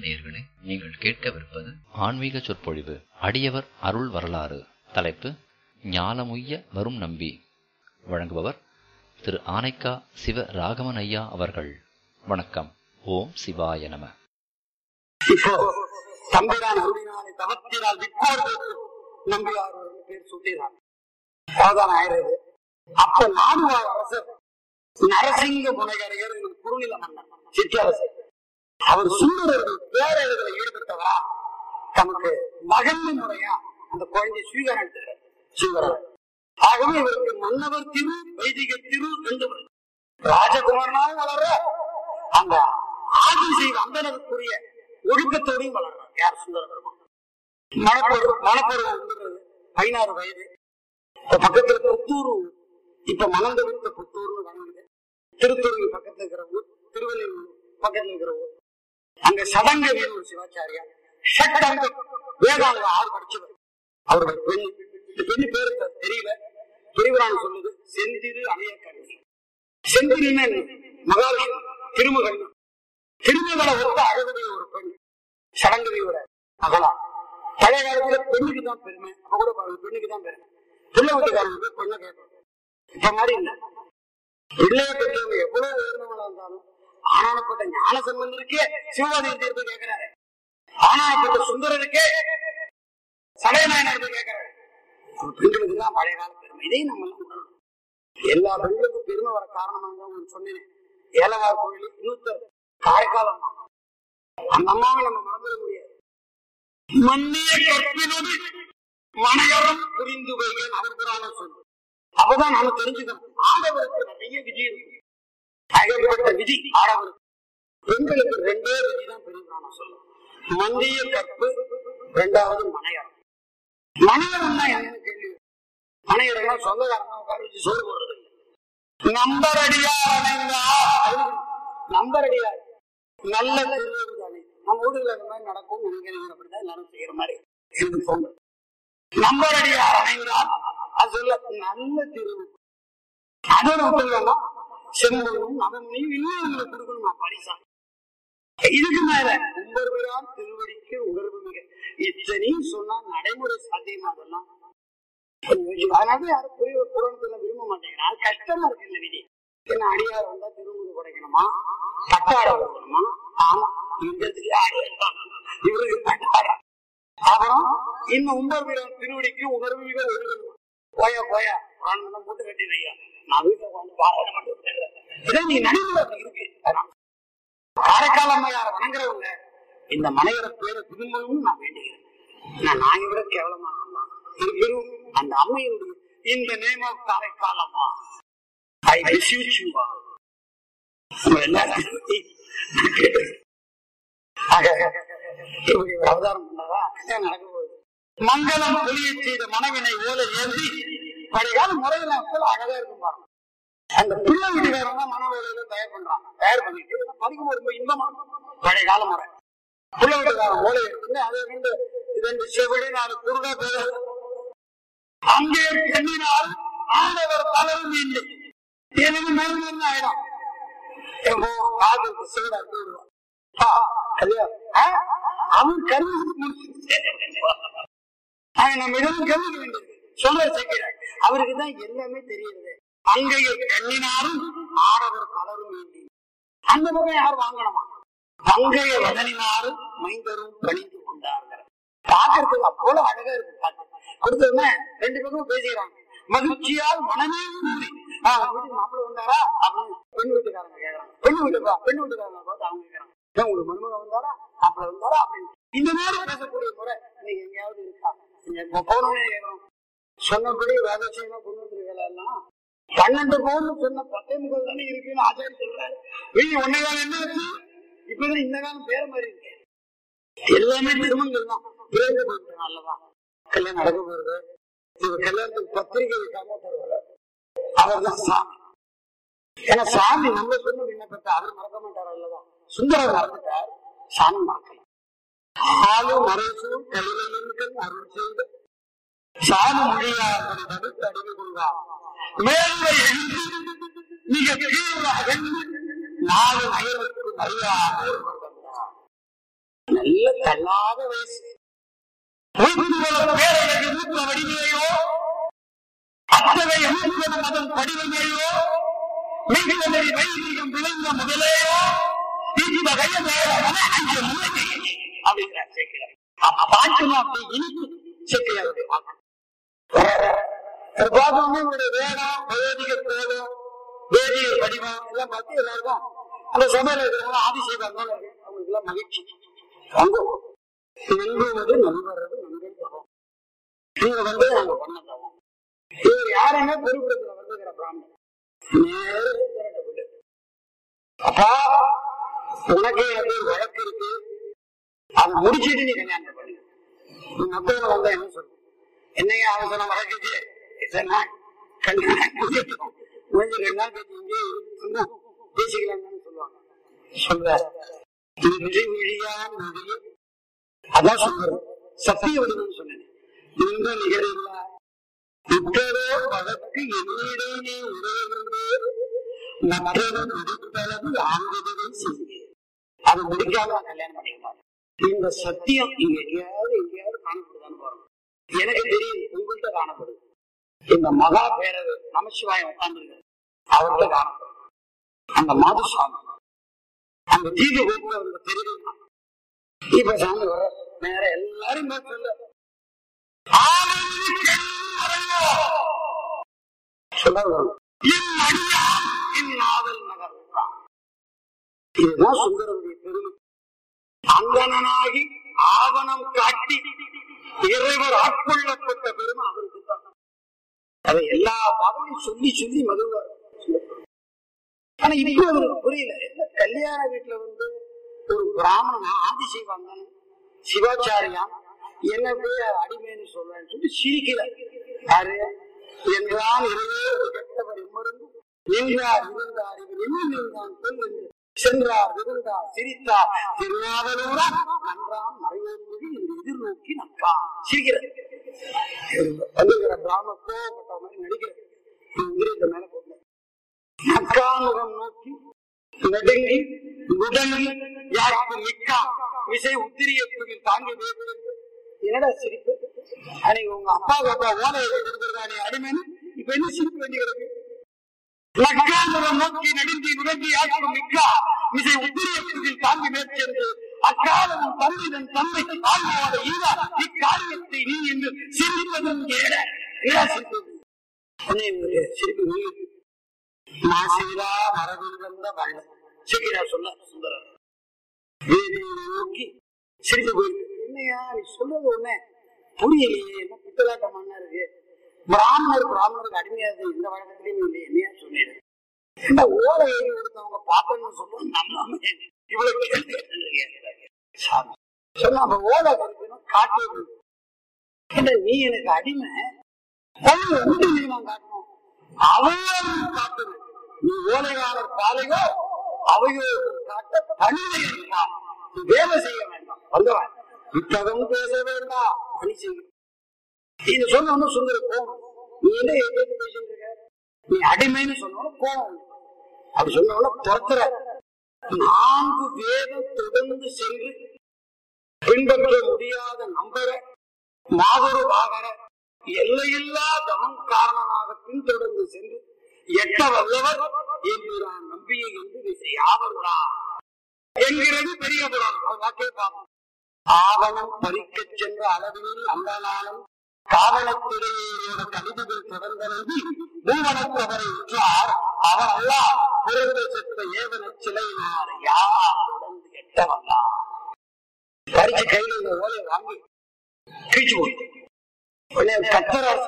நேயர்களே நீங்கள் கேட்கவிருப்பது ஆன்மீக சொற்பொழிவு அடியவர் அருள் வரலாறு தலைப்பு ஞாலமுய்ய வரும் நம்பி வழங்குபவர் திரு ஆனைக்கா சிவ ராகவன் ஐயா அவர்கள் வணக்கம் ஓம் சிவாய நம இப்போ தம்பிரான் அருளினாலே தவத்தினால் விற்பார் நம்பியார் ஒரு பேர் சுட்டினார் அவதான் ஆயிரது அப்ப நாடுவார் அரசர் நரசிங்க முனைகரையர் எனும் குறுநில மன்னர் சிற்றரசர் அவர் சுந்தரர்கள் பேரழகில் ஈடுபட்டவரா தமக்கு மகன் முறையா அந்த குழந்தை ஸ்வீகாரம் எடுத்துக்கிறார் ஸ்வீகாரம் ஆகவே இவருக்கு மன்னவர் திரு வைதிக திரு ரெண்டு வரும். ராஜகுமாரனாக வளர அந்த ஆட்சி செய்த அந்தனருக்குரிய ஒழுக்கத்தோடையும் வளர்றார் யார் சுந்தர பெருமான் மணப்பருவம் மணப்பருவம் வந்துடுறது பதினாறு வயது இப்ப பக்கத்துல புத்தூர் இப்ப மணந்த விட்ட புத்தூர்னு வழங்குது திருத்தூருக்கு பக்கத்துல இருக்கிற ஊர் திருவள்ளுவர் பக்கத்துல இருக்கிற ஊர் அங்க சடங்க ஒரு சிவாச்சாரியா ஷட்டங்க வேதாங்க ஆறு படிச்சவர் அவருடைய பெண் இந்த பெண்ணு பேரு தெ- தெரியல பெரியவரான் சொல்லுது செந்திரு அணையக்கண்ணி செந்திரின்னு மகாவிஷ்ணு திருமகள் திருமகளை ஒத்த அழகுடைய ஒரு பெண் சடங்கரியோட மகளா பழைய காலத்துல பெண்ணுக்கு தான் பெருமை அப்ப கூட பாருங்க பெண்ணுக்கு தான் பெருமை பிள்ளை வீட்டுக்காரங்க பெண்ணை கேட்பாங்க இப்ப மாதிரி இல்ல பிள்ளைய பெற்றவங்க எவ்வளவு உயர்ந்தவங்களா இருந்தாலும் ஆனானப்பட்ட ஞான சம்பந்தருக்கே சிவபாதி தீர்ப்பு கேட்கிறாரு ஆனானப்பட்ட சுந்தரருக்கே சடையநாயனர் போய் கேட்கிறாரு அப்ப பெண்களுக்கு தான் பழைய கால பெருமை இதையும் நம்ம எல்லாம் உணரணும். எல்லா பெண்களுக்கும் பெருமை வர காரணமாக தான் உங்களுக்கு சொன்னேன் ஏலவார் கோயில் இன்னொருத்தர் காரைக்காலம் அந்த அம்மாவை நம்ம மறந்துட முடியாது மன்னிய கற்பினது மனையறம் புரிந்து வைகள் அவர் புராணம் சொல்லு அப்பதான் நாம தெரிஞ்சுக்கணும் ஆடவருக்கு நிறைய விதி இருக்கு அகப்பட்ட விதி ஆடவருக்கு பெண்களுக்கு ரெண்டே விதி தான் பெரிய புராணம் சொல்லும் மந்திய கற்பு ரெண்டாவது மனையறம் மனையறம்னா என்னன்னு கேள்வி மனையறம்னா சொந்தக்காரங்க உட்கார வச்சு சோறு போடுறது இல்லை நம்பர் அடியார் அணைந்தா நம்பர் அடியார் நல்ல திருவிழா தானே நம்ம ஊர்ல இந்த மாதிரி நடக்கும் நினைக்கிறேன் அப்படிதான் எல்லாரும் செய்யற மாதிரி எனக்கு தோணுது நம்பர் அடியார் அணைந்தால் அது சொல்ல நல்ல திருவு அதோட விட்டுலன்னா செம்பனும் நவமணியும் இன்னும் உங்களுக்கு கொடுக்கணும் நான் பரிசா இதுக்கு மேல உம்பர்பிரான் திருவடிக்கு உணர்வு மிக இத்தனையும் சொன்னா நடைமுறை சாத்தியமா அதெல்லாம் அதனால யாரும் புரிய புறத்துல விரும்ப மாட்டேங்கிறான் அது கஷ்டமா இருக்கு இந்த விதி என்ன அடியார் வந்தா திருமுறை படைக்கணுமா பட்டாட போடணுமா ஆமா இந்த இடத்துக்கு அடியார் தான். இவருக்கு பட்டாடா அப்புறம் இன்னும் உம்பர் வீரன் திருவடிக்கு உணர்வு மிக எழுதணும் போயா போயா புராணம் போட்டு கட்டிடுறியா நான் வீட்டுல உட்காந்து பாராயணம் மட்டும் விட்டுடுறேன். இதான் நீ நடைமுறை அப்படி இருக்கு அதான். காரைக்கால் அம்மையார வணங்குறவங்க இந்த மனைவர பேரை திரும்பவும் நான் வேண்டுகிறேன் நான் நாயை விட கேவலமானவன் இருப்பினும் அந்த அம்மையினுடைய இந்த நேம் ஆஃப் காரைக்கால் அம்மா ஐ beseech you all. உங்க எல்லாரையும் நான் கேட்டுக்கிறேன். ஆக, இப்படி ஒரு அவதாரம் பண்ணாரா அதான் நடக்க போகுது மங்களம் பொலிய செய்த மனைவினை ஓலை ஏந்தி பழைய முறையில போல அழகா இருக்கும் பாருங்க அந்த பிள்ளை வீட்டுக்காரன் தான் மன ஓலையில தயார் பண்றான் தயார் பண்ணிட்டு இதெல்லாம் படிக்கும் ரொம்ப இன்பமா இருக்கும். பழைய கால முறை பிள்ளை வீட்டுக்காரன் ஓலை எடுத்து அதை ரெண்டு ரெண்டு செவிலி நாலு குருடா பேர் அங்கே எண்ணினால் ஆண்டவர் பலரும் இல்லை எனக்கு மேலும் ஆயிடும் எப்போ காதலுக்கு சிவடா போடுவான் ஆ, கல்யாணம். ஆ, அவன் கருவி முடிச்சு ஆனா நம்ம எதுவும் கவனிக்க வேண்டியது சொல்ற சக்கர அவருக்கு தான் எல்லாமே தெரியுது அங்கைய கண்ணினாரும் ஆடவர் பலரும் வேண்டி அந்த பக்கம் யார் வாங்கணுமா அங்கைய வதனினாரும் மைந்தரும் பணிந்து கொண்டார்கள் பாக்குறதுக்கு அவ்வளவு அழகா இருக்கு பாட்டு கொடுத்ததுமே ரெண்டு பேரும் பேசிக்கிறாங்க மகிழ்ச்சியால் மனமே கூறி ஆஹ் வீட்டுக்கு மாப்பிள்ள வந்தாரா அப்படின்னு பெண் வீட்டுக்காரங்க கேக்குறாங்க பெண் வீட்டுக்கா பெண் வீட்டுக்காரங்க பார்த்து அவங்க கேக்குறாங்க ஏன் உங்களுக்கு மருமக வந்தாரா மாப்பிள்ள வந்தாரா அப்படின்னு இந்த மாதிரி பேசக்கூடிய முறை இன்னைக்கு எங்கேயாவது இருக்கா நீங்க போனோடனே கேட்கறோம் சொன்னபடி வேதச்சயமா கொண்டு வந்திருக்கல எல்லாம் பன்னெண்டு பவுன் சொன்ன பத்தே முகல் தானே இருக்குன்னு ஆச்சாரி சொல்றாரு வீடு ஒன்னே காலம் என்ன ஆச்சு இப்பதான் இந்த காலம் பேர மாதிரி இருக்கு எல்லாமே திருமணங்கள் தான் பிறந்து போயிட்டு நல்லதா கல்யாணம் நடக்க போறது இவ கல்யாணத்துக்கு பத்திரிகை வைக்காம தருவாரு அவர் தான் சாமி ஏன்னா சாமி நம்ம சொன்ன விண்ணப்பத்தை அவர் மறக்க மாட்டார் அல்லவா சுந்தரர் மறந்துட்டார் சாமி மறக்கல ஆளு மறைசு கலிலையின் அருள் செய்து சாமி மொழியார்கள் தடுத்து அடிமை கொள்வார் மேல்மை எழுந்து மிக கீழ் அகழ்ந்து நாலு அயலுக்கு அறியாமல் நல்ல தள்ளாத வயசு பேரழகு மூத்த வடிவையோ அத்தகைய மூத்த மதம் படிவமையோ மிகுதலை வைதிகம் விளைந்த முதலையோ இந்த கையமேல அஞ்சு முறை அப்படிங்கிறார் சேர்க்கிறார் பாட்டுமா அப்படி இனிப்பு சேர்க்கிறாருடைய பாட்டு பார்த்தோம்னா இவருடைய வேடம் வயோதிக கோலம் வேதிய வடிவம் எல்லாம் பார்த்து எல்லாருக்கும் அந்த சமையல் இருக்கிறவங்க ஆதிசேகம் அவங்களுக்கு எல்லாம் மகிழ்ச்சி தங்கம் நண்புவது நண்பரது நண்பன் தகம் நீங்க வந்து நாங்க பண்ண தகம் இவர் யாருன்னா பொறுப்படுத்துற வந்துங்கிற பிராமணன் நேர சுந்தரத்தை விடு அப்பா உனக்கு எனக்கு ஒரு வழக்கு இருக்கு அதை முடிச்சிட்டு நீ கல்யாணம் பண்ணு நீ மத்தவங்க வந்தா என்ன சொல்லு என்னையா அவசரம் வழக்குச்சு இதென்னா கல்யாணம் முடியட்டும் முடிஞ்சு ரெண்டு நாள் கழிச்சு இங்கே சும்மா பேசிக்கலாம்னு சொல்லுவாங்க சொல்ற இன்றி விழியான் நொடியே அதான் சொல்றேன் சத்திய வடிவம் சொன்னேன் இந்த நிகழ்வுல உற்றதோ வழக்கு என்னிடே நீ உடையிருந்து மற்றவன் முடிப்பளவு ஆங்குதலை செய்ய அது முடிக்காம நான் கல்யாணம் பண்ணிக்கலாம் இந்த சத்தியம் இங்க எங்கேயாவது எங்கேயாவது காணப்படுதான்னு பாருங்க எனக்கு தெரியும் உங்கள்கிட்ட காணப்படுது இந்த மகா பேரவை நமசிவாயம் உட்கார்ந்து அவர்கிட்ட காணப்படும் அந்த மாதுசாமி அந்த தீக வீட்டுல இருந்த தெரியும் இப்ப சாமி வர நேர எல்லாரும் போய் சொல்ல இதுதான் சுந்தரனுடைய பெருமை அங்கனாகி ஆவணம் காட்டி இறைவர் ஆட்கொள்ளப்பட்ட பெருமை அவருக்கு தான் அதை எல்லா பாதையும் சொல்லி சொல்லி மதுவார் ஆனா இப்ப அவருக்கு புரியல என்ன கல்யாண வீட்டுல வந்து ஒரு பிராமணன் ஆதிசிவங்கன் சிவாச்சாரியா என்ன போய் அடிமைன்னு சொல்றேன்னு சொல்லி சிரிக்கல யாரு என்றான் இரவே ஒரு கெட்டவர் எம்மருந்து நின்றார் இருந்தார் இவர் என்ன நின்றான் சொல் என்று சென்றார் இருந்தார் சிரித்தார் திருவாவலூரா நன்றாம் மறைவோர் மொழி என்று எதிர்நோக்கி நக்கா சிரிக்கிறார் வந்துகிற பிராம கோபப்பட்ட மாதிரி நடிக்கிறார் இந்த மேல போட்டு நக்காமுகம் நோக்கி நெடுங்கி முடங்கி யாருக்கு மிக்கா விசை உத்திரியத்துக்கு தாங்கி வேறு என்னடா சிரிப்பு அன்னைக்கு உங்க அப்பா அப்பா ஓலை கொடுக்குறதா நீ அடிமைன்னு இப்ப என்ன சிரிப்பு வேண்டி கிடக்கு நக்காமுகம் நோக்கி நடுங்கி நுடங்கி யாருக்கு மிக்கா விசை உத்திரியத்துக்கு தாங்கி மேற்சென்று அக்காலம் தம்பி தன் தம்மை ஆழ்வாத ஈரா இக்காரியத்தை நீ என்று சிரிப்பதும் ஏட ஏடா சிரிப்பது உன்னை சிரிப்பு நீ மாசிலா மரபில் வந்த வள்ளல் சீக்கிரம் சொல்ல சுந்தரர் வேதியை நோக்கி சிரித்து போயிட்டு என்னையா நீ சொல்றது ஒண்ணு புரியலையே என்ன பித்தலாட்டம் மண்ணா இருக்கு பிராமணர் பிராமணருக்கு அடிமையா இருக்கு இந்த வழக்கத்திலயும் இல்லை என்னையா சொன்னீரு இந்த ஓலை ஏறி கொடுத்தவங்க பாப்பன்னு சொல்லுவோம் நம்பாம இவ்வளவு கேள்வி கேட்டுருக்கீங்க. சாமி. சொன்னா அப்ப ஓலை கொடுக்கணும் காட்டு என்ன நீ எனக்கு அடிமை ஒண்ணு ஒன்று நீ நான் காட்டணும் அவையோர் காட்டுது நீ ஓலையாளர் பாலையோ அவையோ காட்ட பணிவை இருக்கான் நீ வேலை செய்ய வேண்டாம் வந்தவன் இத்தகம் பேச வேண்டாம் பணி செய்யும் இது சொன்ன சுந்தர கோபம் நீ என்ன எதிர்த்து பேசிட்டு இருக்க நீ அடிமைன்னு சொன்னோம் கோபம் வந்துடும். அப்படி சொன்ன துரத்துற நான்கு வேதம் தொடர்ந்து சென்று பின்பற்ற முடியாத நம்பர மாதொரு வாகர எல்லையில்லா தவம் காரணமாக பின்தொடர்ந்து சென்று எட்ட வல்லவர் என்று நான் நம்பிய என்று விசை யாவருடா என்கிறது பெரிய புராணம் அது வாக்கே பார்ப்போம் ஆவணம் பறிக்கச் சென்ற அளவில் அந்த நாளும் காவலத்துறையோட கவிதைகள் தொடர்ந்தனி மூவனத்தவரை உற்றார் அவர் அல்ல பிறந்த செத்த ஏவன சிலையினார் யார் தொடர்ந்து எட்ட வந்தார் பறிச்சு கையில் இந்த ஓலை வாங்கி கிழிச்சு போட்டு உடனே கத்தர்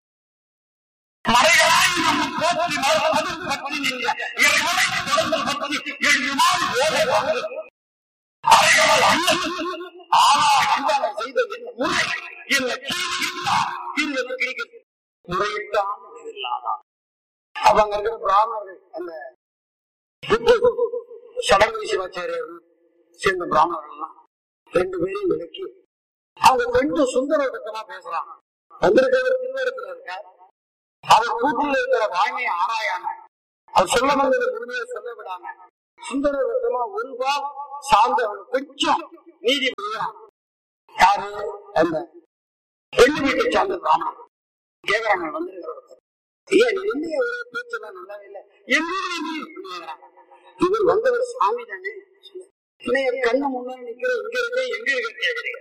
மறைகளாய் நம்ம போற்றி மறுப்பது பற்றி நின்ற இறைவனை தொடர்ந்து பற்றி ஏழு நாள் ஓலை வாங்கு அறைகள் அல்ல ஆனால் அன்பான செய்த என் முறை என்ன கீழிட்டார் இருந்தது கிடைக்கிறது முறையிட்டான் முடிவில்லாதான் அப்ப அங்க இருக்கிற பிராமணர்கள் அந்த சடங்கு சிவாச்சாரியர் சேர்ந்த பிராமணர்கள்லாம் ரெண்டு பேரையும் விலக்கி அவங்க கொஞ்சம் சுந்தரத்தமா பேசுறாங்க வந்திருக்கிறவர் திருவரத்துல இருக்கார் அவர் கூட்டில் இருக்கிற வாய்மையை ஆராயாம அவர் சொல்ல வந்ததை முழுமையை சொல்ல விடாம சுந்தர விதமா ஒரு ரூபாய் சார்ந்தவங்க கொஞ்சம் நீதி புரியலாம் யாரு அந்த பெண்ணு வீட்டை சார்ந்த பிராமணன் கேக்குறாங்க வந்திருக்கிறவங்க ஏன் என்ன ஒரு பேச்செல்லாம் நல்லாவே இல்லை எங்க நீ கேக்குறாங்க. இவர் வந்தவர் சாமி தானே என்னைய கண்ணு முன்னாடி நிக்கிற இங்க இருக்க எங்க இருக்க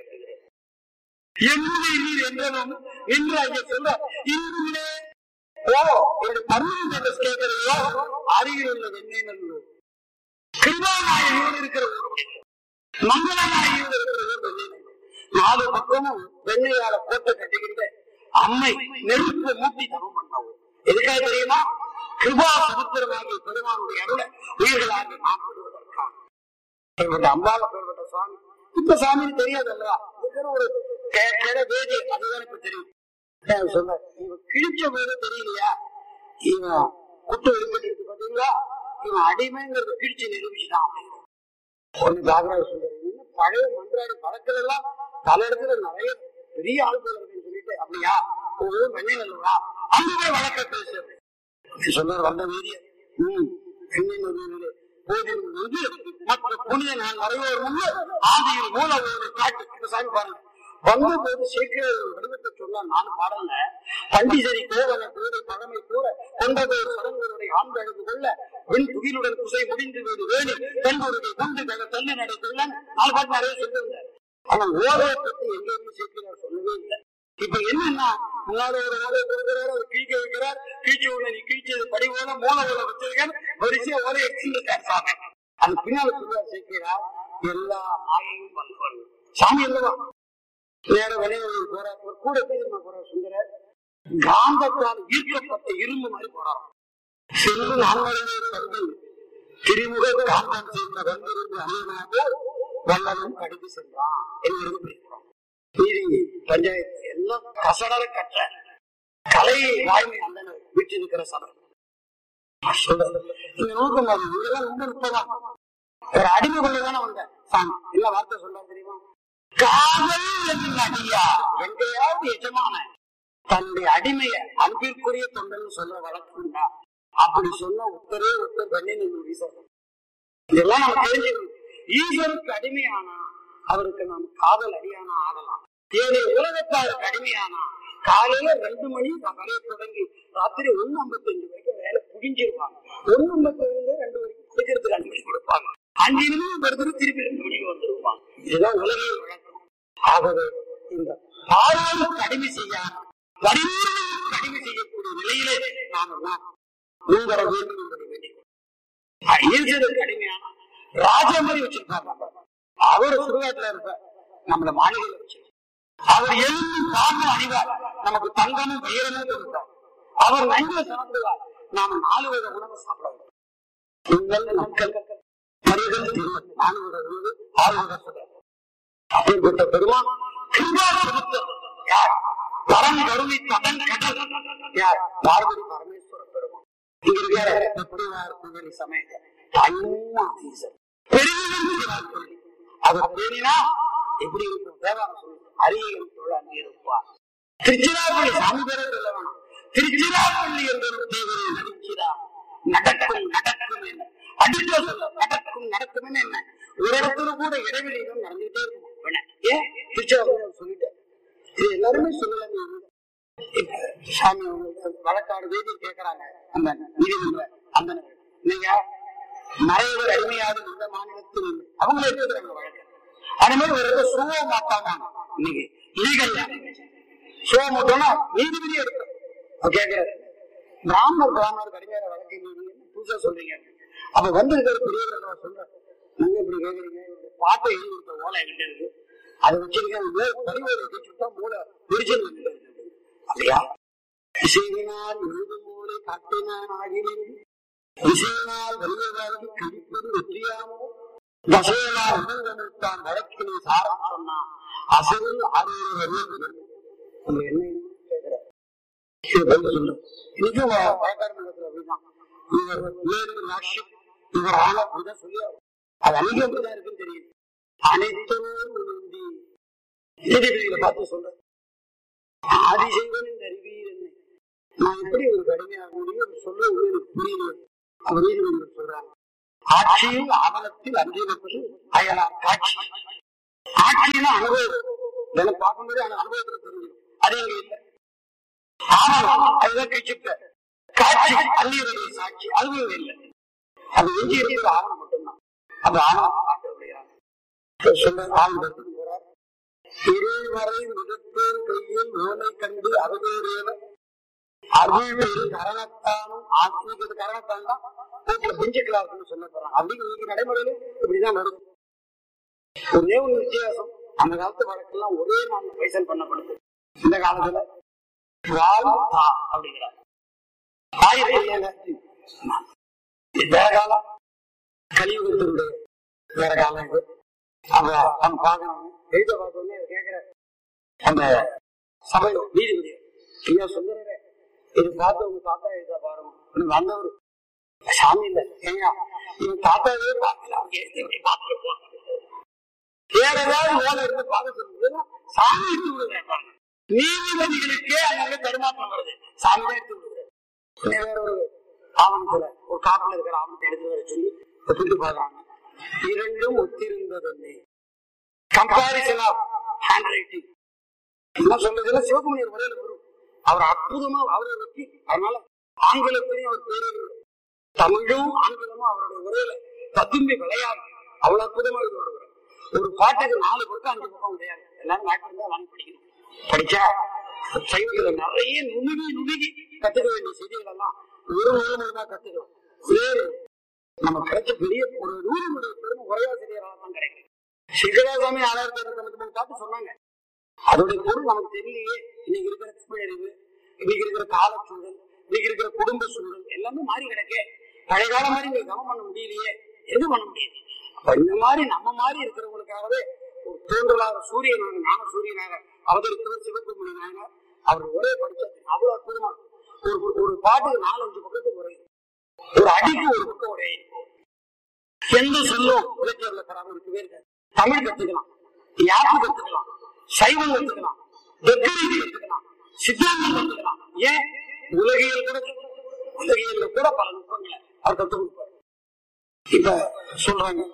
என்னுடைய நீர் என்றனும் என்று அங்கே சொல்ற இன்றுமே ஓ என்னுடைய பர்மனன்ட் அட்ரஸ் கேட்கறீங்களோ அருகில் உள்ள வெண்ணெய் நல்லூர் கிருபாநாயகியோடு இருக்கிற ஊர் மங்களநாயகியோடு இருக்கிற ஊர் வெண்ணெய் நல்லூர். நாலு பக்கமும் வெண்ணையால கோட்டை கட்டிக்கிட்டு அம்மை நெருப்பு மூட்டி தவம் பண்ணவும் எதுக்காக தெரியுமா கிருபா சமுத்திரமாகிய பெருமானுடைய அருளை உயிர்களாக நாம் பெறுவதற்காக பெறப்பட்ட அம்பால பெறப்பட்ட சுவாமி இப்ப சாமின்னு தெரியாது அல்லவா இருக்கிற ஒரு கே- கிட வேதி அதுதான் இப்ப தெரியும் நான் சொன்னேன் இவன் கிழிச்ச போது தெரியலையா இவன் குட்டு வெளிப்பட்டு இருக்கு பாத்தீங்களா இவன் அடிமைங்கிறத கிழிச்சு நிரூபிச்சுட்டான் அப்படிங்கிறான். ஒண்ணு தாகராஜ சொல்றாரு இன்னும் பழைய மன்றாடி வழக்கில் எல்லாம் பல இடத்துல நிறைய பெரிய ஆள்கள் இருக்குன்னு சொல்லிட்டு அப்படியா ஒரு வெண்ணை நல்லவா அங்க போய் வழக்க பேசுறது சொன்னார் வந்த வீதிய ம் வெண்ணை நல்லூரிலே போதில் வந்து மற்ற புனித நான் வரையோர் முன்பு ஆதியில் மூல ஒரு காட்டு இந்த சாமி பாருங்க வந்த போது சேர்க்கிற வடிவத்தை சொன்னார் நானும் பாடல பண்டிசரி கோவன கூறு பழமை கூற கொண்டதோர் சடங்குகளுடைய ஆண்டு அழுது கொள்ள வெண் துகிலுடன் குசை முடிந்து வீடு வேணி பெண்களுடைய கொண்டு கட தள்ளி நடை கொள்ளன் நாலு பாட்டு நிறைய சொல்லியிருந்தார் ஆனா ஓலையை பத்தி எங்கேயுமே சேர்க்கிறார் சொல்லவே இல்லை இப்ப என்னன்னா முன்னாடி ஒரு ஓலையை கொடுக்கிறாரு ஒரு கிழிக்க வைக்கிறார் கிழிச்ச உடனே நீ கிழிச்சது படி ஓலை மூல ஓலை வச்சிருக்கேன் வரிசையா ஓலை எடுத்துருக்கார் சாமி அது பின்னால சொல்லுவார் சேர்க்கிறார் எல்லா மாயையும் வந்தவன் சாமி அல்லவா நேர வெளியூர் போறார் ஒரு கூட தெரியுமா போறார் சுந்தரர் காந்தத்தால் ஈர்க்கப்பட்ட இரும்பு மாதிரி போறார் சென்று நான்வரையே தந்து திருமுக காந்தம் சேர்ந்த வந்திருந்து அணியனாக வல்லனும் கடிது சென்றான் என்கிறது பேசுறோம் நீதி பஞ்சாயத்து எல்லாம் கசடர கற்ற கலையை வாய்மை அந்தனர் வீட்டிருக்கிற சபை சொல்றது. இந்த நோக்கம் அது இதெல்லாம் ரொம்ப நுட்பமா ஒரு அடிமை கொண்டுதானே வந்த சாமி என்ன வார்த்தை சொல்ல தெரியுமா காதல் என்னும் அடியா எங்கேயாவது எஜமான தன்னுடைய அடிமைய அன்பிற்குரிய தொண்டன்னு சொல்ற வழக்கம் உண்டா அப்படி சொன்ன உத்தரே உத்தர் பண்ணி நீங்க வீசணும் இதெல்லாம் நம்ம தெரிஞ்சுக்கணும் ஈஸ்வருக்கு அடிமையானா அவருக்கு நாம் காதல் அடியானா ஆகலாம் ஏனைய உலகத்தாருக்கு அடிமையானா காலையில ரெண்டு மணி பகலே தொடங்கி ராத்திரி ஒண்ணு ஐம்பத்தஞ்சு வரைக்கும் வேலை புடிஞ்சிருவாங்க ஒண்ணு ஐம்பத்தஞ்சு ரெண்டு வரைக்கும் குடிக்கிறதுக்கு அனுமதி கொடுப்பாங்க அஞ்சு நிமிஷம் படுத்துட்டு திருப்பி ரெண்டு மணிக்கு வந்துருவாங்க இதுதான் உலகில் வழக்கம் ஆகவே இந்த ஆரோருக்கு அடிமை செய்யாம வடிவங்களுக்கு அடிமை செய்யக்கூடிய நிலையிலே நாம் எல்லாம் முன்வர வேண்டும் என்பதை வேண்டிக் ஈர்ச்சதுக்கு அடிமையான ராஜா மாதிரி வச்சிருப்பார் நம்ம அவர் சுடுகாட்டுல இருப்பார் நம்மள மாளிகையில வச்சிருப்பார் அவர் எழுந்து பாம்பு அணிவார் நமக்கு தங்கமும் வீரமும் கொடுப்பார் அவர் நன்கு சாப்பிடுவார் நாம நாலு வகை உணவு சாப்பிட வேண்டும் உங்கள் மக்கள் மனிதன் திருமணம் நாலு வகை உணவு ஆறு வகை சுடர் அப்பேற்பட்ட பெருமான் கிருபா சமுத்திரம். யார் பரம் கருணை தடன் கடல் யார் பார்வதி பரமேஸ்வர பெருமான் இங்க இருக்கிற இந்த புரிவார் புகழி சமயத்தை அண்ணாதீசர் பெருமிதம் சொல்லி அவர் பேணினா எப்படி இருக்கும் தேவாரம் சொல்லி அரியன் தொழில் அங்கே இருப்பார் திருச்சிராப்பள்ளி சாமி பேரே சொல்ல வேணாம் திருச்சிராப்பள்ளி என்ற ஒரு தேவரை நடிக்கிறா நடக்கும் நடக்கும் என்ன அடிக்க சொல்ல நடக்கும் நடக்கும் என்ன ஒரு இடத்துல கூட இடைவெளியிலும் நடந்துகிட்டே இருக்கும் வேணாம். ஏன் திருச்சிராப்பள்ளி அவர் சொல்லிட்டார் இது எல்லாருமே சொல்லலாமே இப்ப சாமி அவங்களுக்கு வழக்காடு வேதி கேட்கறாங்க அந்த நீதிமன்ற அந்த நீங்க மறைவர் அடிமையாகும் இந்த மாநிலத்தில் அவங்களே கேட்கிறாங்க வழக்கு அதே மாதிரி ஒரு இடத்துல சுவ மாட்டாங்க இன்னைக்கு லீகல் சுவ மாட்டோம்னா நீதிபதி எடுக்கும் அவர் கேட்கிறாரு பிராமணர் பிராமணர் கடுமையான வழக்கு நீங்க என்ன புதுசா சொல்றீங்க அப்ப வந்து இருக்கிற பெரியவர் சொல்ற நீங்க இப்படி கேக்குறீங்க இவருடைய பாட்டை எழுதி கொடுத்த ஓலை என்கிட்ட இருக்கு அதை வச்சிருக்கேன் பதிவேறு வச்சுட்டா மூளை ஒரிஜினல் என்கிட்ட இருக்கு அப்படியா இசையினால் எழுது மூளை காட்டினான் ஆகினேன் இசையினால் வலியவாழ்வு கழிப்பது வெற்றியாமோ தசையினால் உணர்வதற்கான் வழக்கினை சாரம் சொன்னான் அசரில் அறுநூறு வருவது நம்ம என்ன கேட்கிற இது பதில் சொல்லு இன்னைக்கும் வ- வழக்காடு மன்றத்துல அப்படிதான் இவர் வேறு நாஷிக் இவர் ஆள அப்படிதான் சொல்லி அது அன்னைக்கு அப்படிதான் இருக்குன்னு தெரியுது அனைத்தரும் உணர்ந்தி நீதிபதிகளை பார்த்து சொல்ற ஆதிசைவன் இந்த அறிவீர் என்னை நான் எப்படி ஒரு கடுமையாக முடியும் அவர் சொல்ல எனக்கு புரியல அவர் நீதிபதிகள் சொல்றாங்க ஆட்சியில் ஆவணத்தில் அஞ்சலத்தில் அயலார் காட்சி ஆட்சின்னா அனுபவம் எனக்கு பார்க்கும்போது அந்த அனுபவத்தில் தெரியும் அது இங்க இல்லை ஆவணம் அதுதான் கிச்சிட்ட காட்சி அந்நியருடைய சாட்சி அதுவும் இங்க இல்லை அது எஞ்சி இருக்கிற ஆவணம் மட்டும்தான் அந்த ஆவணம் காட்டுகிறார் சொல்ல ஆவணம் போறார் இருவரை மிதத்தோர் கையில் ஓலை கண்டு அவதூறியவர் அருள் பெரு கரணத்தானும் ஆத்மீக கரணத்தான் தான் வீட்டுல பெஞ்சுக்கலாம்னு சொல்ல போறாங்க அப்படின்னு நீங்க நடைமுறையில இப்படிதான் வருது ஒரே ஒரு வித்தியாசம் அந்த காலத்து வழக்கெல்லாம் ஒரே நாள் பைசல் பண்ணப்படுது இந்த காலத்துல வாழ் தா அப்படிங்கிறாங்க ஆயிரத்தி வேற காலம் கலியுகத்தினுடைய வேற காலம் இது அவ நம்ம பார்க்கணும் எழுத பார்த்தோன்னே கேட்கிற அந்த சபை நீதிபதி ஐயா சொல்லுறேன் இது பார்த்து உங்க தாத்தா எழுத பாருங்க வந்தவர் சாமி இல்ல ஏங்க இவன் தாத்தாவே பார்க்கல அவங்க எழுதி இப்படி பார்த்துருப்போம் வேற ஏதாவது வேலை இருந்து பார்க்க சொல்லுங்க சாமி எடுத்து விடுங்க நீதிபதிகளுக்கே அங்க தருமாற்றம் வருது சாமி தான் எடுத்து விடுங்க வேற ஒரு ஆவணத்துல ஒரு காப்பில் இருக்கிற ஆவணத்தை எடுத்து வர சொல்லி ஒப்பிட்டு பார்க்கறாங்க இரண்டும் ஒத்திருந்ததொன்னே கம்பாரிசன் ஆஃப் ஹேண்ட் ரைட்டிங் என்ன சொல்றதுல சிவகுமணியர் முறையில வரும் அவர் அற்புதமா அவரை வச்சு அதனால ஆங்கிலத்திலையும் அவர் பேரு தமிழும் ஆங்கிலமும் அவருடைய உரையில தத்தும்பி விளையாடு அவ்வளவு அற்புதமா இது வருவார் ஒரு பாட்டுக்கு நாலு பக்கம் அஞ்சு பக்கம் கிடையாது எல்லாரும் நாட்டு இருந்தா வாங்கி படிக்கணும் படிச்சா சைவத்துல நிறைய நுணுகி நுணுகி கத்துக்க வேண்டிய செய்திகள் எல்லாம் ஒரு நூறு மூலமா கத்துக்கலாம் வேறு நம்ம கிடைச்ச பெரிய ஒரு நூறு பெருமை உரையாசிரியராக தான் கிடைக்கும் சிங்கராசாமி ஆறாயிரத்தி இருபத்தி மூணு பாட்டு சொன்னாங்க அதோடைய பொருள் நமக்கு தெரியலையே இன்னைக்கு இருக்கிற அறிவு இன்னைக்கு இருக்கிற காலச்சூழல் இன்னைக்கு இருக்கிற குடும்ப சூழல் எல்லாமே மாறி கிடக்கே பழைய காலம் மாதிரி நீங்க கவனம் பண்ண முடியலையே எது பண்ண முடியாது அப்ப இந்த மாதிரி நம்ம மாதிரி இருக்கிறவங்களுக்காகவே ஒரு தோன்றலாக சூரியனாக ஞான சூரியனாக அவதரித்தவர் சிவகுமணி நாயனார் அவர் ஒரே படிச்சது அவ்வளவு அற்புதமா இருக்கும். ஒரு ஒரு பாட்டுக்கு நாலஞ்சு பக்கத்துக்கு ஒரே ஒரு அடிக்கு ஒரு பக்கம் ஒரே எந்த சொல்லும் இலக்கியர்ல தராம இருக்கவே இருக்காது தமிழ் கத்துக்கலாம் யாப்பு கத்துக்கலாம் சைவம் கத்துக்கலாம் வெற்றி கத்துக்கலாம் சித்தாந்தம் கத்துக்கலாம் ஏன் உலகியல் கூட உலகியல்ல கூட பல நுட்பங்களை அவர் கத்துக் கொடுப்பார் இப்ப சொல்றாங்க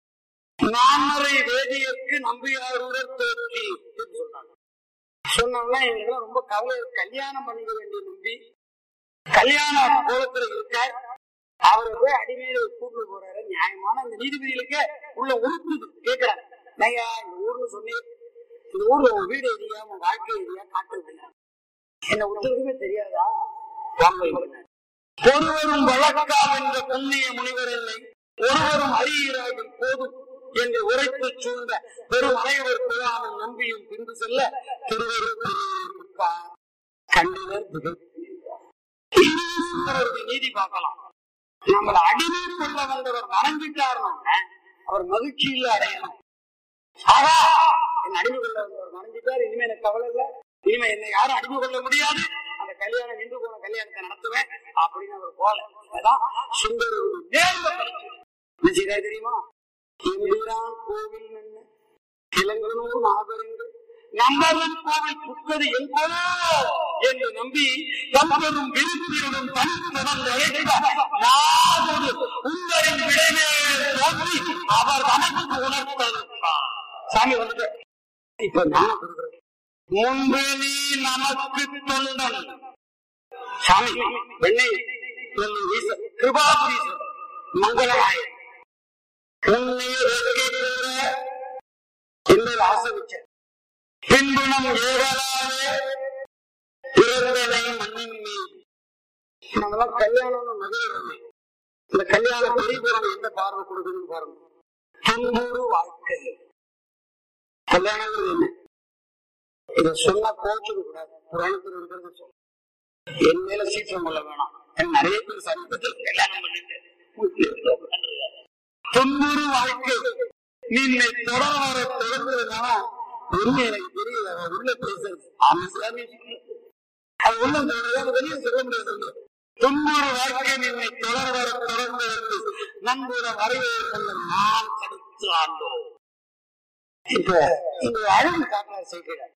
நாமரை வேதியருக்கு நம்பியாரூரர் தோற்றி என்று சொல்றாங்க சொன்னோம்னா எங்களுக்கு ரொம்ப கவலை கல்யாணம் பண்ணிக்க வேண்டிய நம்பி கல்யாண கோலத்துல இருக்கார் அவரை போய் அடிமையில கூட்டு போறாரு நியாயமான இந்த நீதிபதிகளுக்கு உள்ள உறுப்பு கேட்கிறாரு ஐயா இந்த ஊர்னு சொன்னி இந்த ஊர்ல உன் வீடு எரியா உன் வாழ்க்கை எரியா காட்டு என்ன ஒருத்தருக்குமே தெரியாதா வாங்க இவங்க. ஒருவரும் வழக்கால் என்ற புண்ணிய முனிவர் இல்லை ஒருவரும் அறிகிறார்கள் போதும் என்று உரைத்து சூழ்ந்த பெரும் அனைவர் குழாமல் நம்பியும் பின்பு செல்ல திருவருள் கண்டனர் திகைத்து நீதி பார்க்கலாம் நம்மள அடிமை கொள்ள வந்தவர் மறைஞ்சிட்டாருன்னா அவர் மகிழ்ச்சியில் அடையணும் ஆகா என் அடிமை கொள்ள வந்தவர் மறைஞ்சிட்டார் இனிமே எனக்கு கவலை இல்ல இனிமே என்னை யாரும் அடிமை கொள்ள முடியாது அந்த கல்யாணம் நின்று போன கல்யாணத்தை நடத்துவேன் அப்படின்னு அவர் போல அதான் சுந்தர் நேர்ந்த பரிசு என்ன செய்தார் தெரியுமா எம்பிரான் கோவில் என்ன இளங்கனூர் நாகரங்கள் நம்பரும் கோவில் புத்தது எங்கோ என்று நம்பி தம்பரும் விருப்பினும் தனித்தனம் நாடு உங்களின் விடைவே தோன்றி அவர் தனக்கு உணர்த்தார் சாமி வந்துட்டு இப்ப ஞானம் கொடுக்கிறேன் முன்பு நீ நமக்கு தொண்டன் சாமி வெண்ணை சொல்லி வீச கிருபாபுரீஸ்வரர் மங்களநாயகன் உன்னை வெற்றி கூற என்று ஆசமிச்ச பின்பு நம் ஏகலாவே பிறந்தனை மண்ணின் மீது நம்மளாம் கல்யாணம்னு மகிழ்றோமே இந்த கல்யாண பரிபூரணம் எந்த பார்வை கொடுக்குதுன்னு பாருங்க துன்பூறு வாழ்க்கை கல்யாணங்கிறது என்ன இத சொன்னா கோச்சுக்க கூடாது புராணத்தில் இருக்கிறது சொல்ல என் மேல சீற்றம் கொள்ள வேணாம் எனக்கு நிறைய பேர் சமீபத்தில் கல்யாணம் பண்ணிட்டு துன்புறு வாழ்க்கை நின்னை தொடர வர தொடர்ந்ததுனால உண்மை எனக்கு தெரியல அவன் உள்ள பேசுறது ஆமா சாமி அது உள்ள தொடர்ந்து வெளியே சொல்ல முடியாது துன்புறு வாழ்க்கை நின்னை தொடர வர தொடர்ந்து வந்து நண்புற வரவே கொள்ள நான் தடுத்து ஆண்டோம் இப்ப இந்த அழகு காட்டுற செய்கிறார்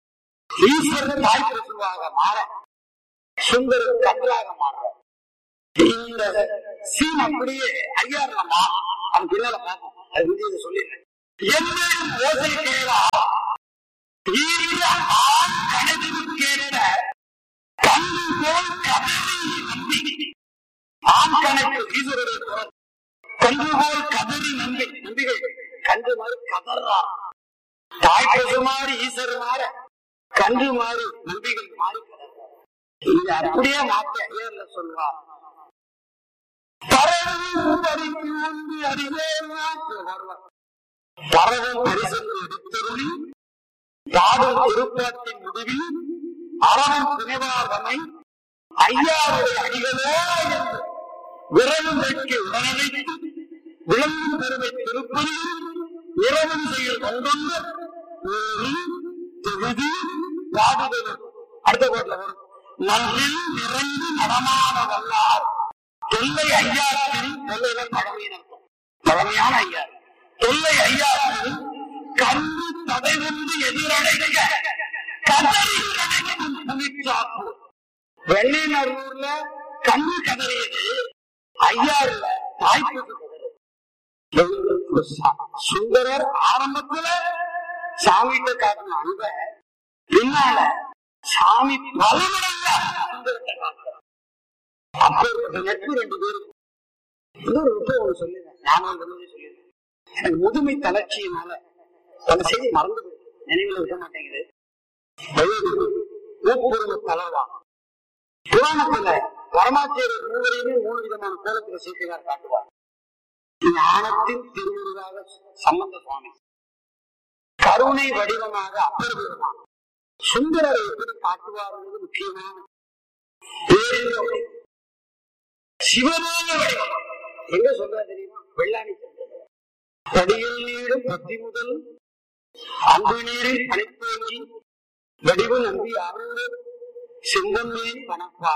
ஈஸ்வரன் தாய் பிரசுவாக மாற சுந்தர கன்றாக மாறுற இந்த சீன் அப்படியே ஐயாருலமா அது பின்னால பார்ப்போம் அது வந்து இதை சொல்லிடுறேன் எந்த ஓசை கேளா ஈர ஆண் கனவு கேட்ட கண்டு போல் கதறி நம்பி ஆண் கணக்கு ஈஸ்வரரை குரல் கன்று போல் கதறி நம்பி நம்பிகள் கன்று மாதிரி கதறா தாய் பசு மாறி ஈஸ்வரர் மாற கன்று மாறி நம்பிகள் மாறி கதறா இது அப்படியே மாற்றி ஐயர்ல சொல்லுவார் பறவும் பறிக்கு ஒன்று அறிவேன் வருவார் பறவும் பரிசு எடுத்தருளி பாடும் திருப்பாட்டின் முடிவில் அறவும் துணைவாதனை ஐயாவுடைய அடிகளோ என்று விரலும் வைக்க உடனழைத்து விளங்கும் பெருமை திருப்பதியில் இரவும் செயல் கொண்டொன்று ஊறி தொகுதி பாடுதலும் அடுத்த கோட்டில் வரும் நன்றில் நிறைந்து நடமான வல்லார் தொல்லை ஐயாற்றில் தொல்லையில பழமையின் அர்த்தம் பழமையான ஐயா தொல்லை ஐயாற்றில் கண்டு தடை வந்து எதிரடைக்க கதறி கிடைக்கும் புனிச்சாப்பு வெள்ளைநல்லூர்ல கண்ணு கதறியது ஐயாறுல தாய்ப்புக்கு கதறியது சுந்தரர் ஆரம்பத்துல சாமிகிட்ட காட்டின அன்ப பின்னால சாமி பலமடங்க சுந்தரத்தை காட்டுறார் அப்பேற்பட்ட நட்பு ரெண்டு பேரும் இன்னொரு விஷயம் ஒண்ணு சொல்லுங்க நானும் வந்து சொல்லிடுறேன் எனக்கு முதுமை தளர்ச்சியினால அந்த செய்தி மறந்து போயிடுது. நினைவுல இருக்க மாட்டேங்குது வயது ஊப்புருவ தளர்வா புராணத்துல பரமாச்சேரி மூவரையுமே மூணு விதமான கோலத்துல சீக்கிரம் காட்டுவார் ஞானத்தின் திருவுருவாக சம்பந்த சுவாமி கருணை வடிவமாக அப்பர் பெருமான் சுந்தரரை எப்படி காட்டுவார்ன்றது முக்கியமான பேரின்ப வடிவம். சிவமான வடிவம் எங்க சொல்ற தெரியுமா வெள்ளாணி சந்திரன். படியில் நீடும் பத்தி முதல் அன்பு நீரில் பனித்தோங்கி வடிவு நம்பி அருள் செங்கம்மேன் பணப்பா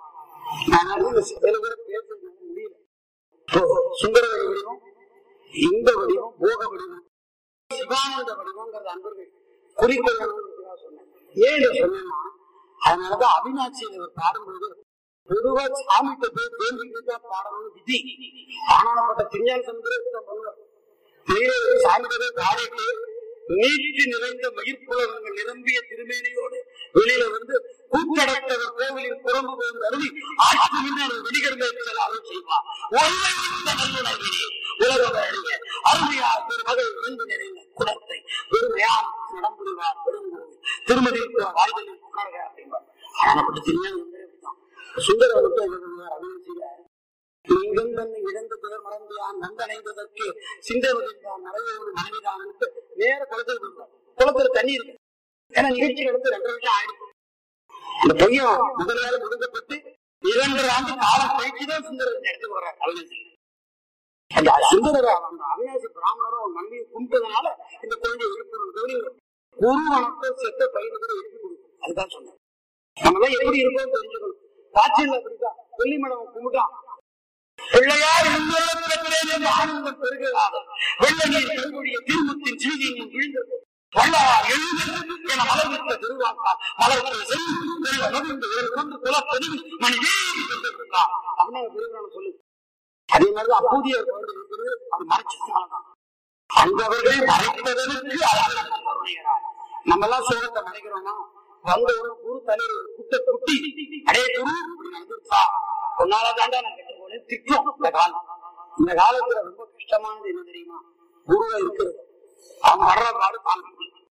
நான் வந்து இந்த சில பேர் பேசுறது முடியல இப்போ சுந்தர வடிவம் இந்த வடிவம் போக வடிவம் சிவானந்த வடிவங்கிறது அன்பர்கள் குறிக்கொள்ளணும்னு சொன்னேன் ஏன் இதை சொன்னேன்னா அதனாலதான் அவினாட்சியில் இவர் பாடும்போது பொதுவா சாமிகிட்ட போய் தேர்ந்துட்டு தான் பாடணும்னு விதி ஆனாப்பட்ட திருஞான சமுதிரம் பண்ணுவார் சாமிகிட்ட பாடிட்டு நீட்டி நிறைந்த மயிர்ப்புலகங்கள் நிரம்பிய திருமேனியோடு வெளியில வந்து கூட்டடத்தவர் கோவிலின் புறம்பு போகும் அருவி ஆட்சி முன்னர் வெடிகர்மேற்றல் அருள் செய்வார் ஒன்றை இந்த நல்லுணர்வினே உலகம் அறிய அருமையார் பெருமகள் விருந்து நிறைந்த குலத்தை பெருமையார் நடம்புரிவார் பெருங்கோவில் திருமதி வாழ்தலில் உணர்க அப்படிம்பார் ஆனாப்பட்ட திருஞான சமுதிரம் இப்படிதான் சுந்தர மட்டும் என்ன பண்ணுவார் அபிநயிச்சில எங்கும் தன்னை இழந்து பிறர் மறந்தான் நந்தனைந்ததற்கு சிந்தவதில்தான் நிறைவேறு மனைவிதான் நேர குளத்துக்கு போயிருந்தார் குளத்துல தண்ணி இருக்கு ஏன்னா நிகழ்ச்சி நடந்து ரெண்டு வருஷம் ஆயிடுச்சு இந்த பையன் முதல் வேலை முடுக்கப்பட்டு இரண்டு ஆண்டு காலம் கழிச்சுதான் சுந்தரர் இந்த இடத்துக்கு வர்றார் அவினாசி அந்த சுந்தரர் அந்த அவினாசி பிராமணரும் அவன் மனைவியை கும்பிட்டதுனால இந்த குழந்தை எழுப்புறது கவனிங்க குருவனத்தை செத்த பையனுக்கு எழுப்பி கொடுக்கும் அதுதான் சொன்னேன் நம்ம எல்லாம் எப்படி இருக்கோம் தெரிஞ்சுக்கணும் காய்ச்சல் அப்படிதான் கொல்லிமடம் கும்பிட்டான் பிள்ளையார் உள்ளத்திலே ஆனந்தம் பெருகிறாது வெள்ள நீர் பெருங்குடிய திருமுத்தின் சீதியின் விழுந்தது வள்ளலார் எழுந்து என மலர்வித்த திருவாக்கால் மலர்களை செல்லும் பெருக நொடிந்து வேறு கொண்டு குலப்பதி மணி வேறு கொண்டிருக்கிறார் அப்படின்னு பெருகிறான சொல்லு அதே மாதிரிதான் அப்போதைய குழந்தை இருக்கிறது அது மறைச்சதுனாலதான் அந்தவர்கள் மறைப்பதற்கு அழகான கருணைகிறார் நம்ம எல்லாம் சோகத்தை நினைக்கிறோம்னா வந்த ஒரு குரு தலைவர் குட்ட குட்டி அடே குரு இப்படி நடந்துருச்சா உன்னால தாண்டா நான் கெட்டு போனேன் திட்டம் இந்த காலம் இந்த காலத்துல ரொம்ப கஷ்டமானது என்ன தெரியுமா குருவா இருக்கிறது அவன் வர்ற பாடு தாங்க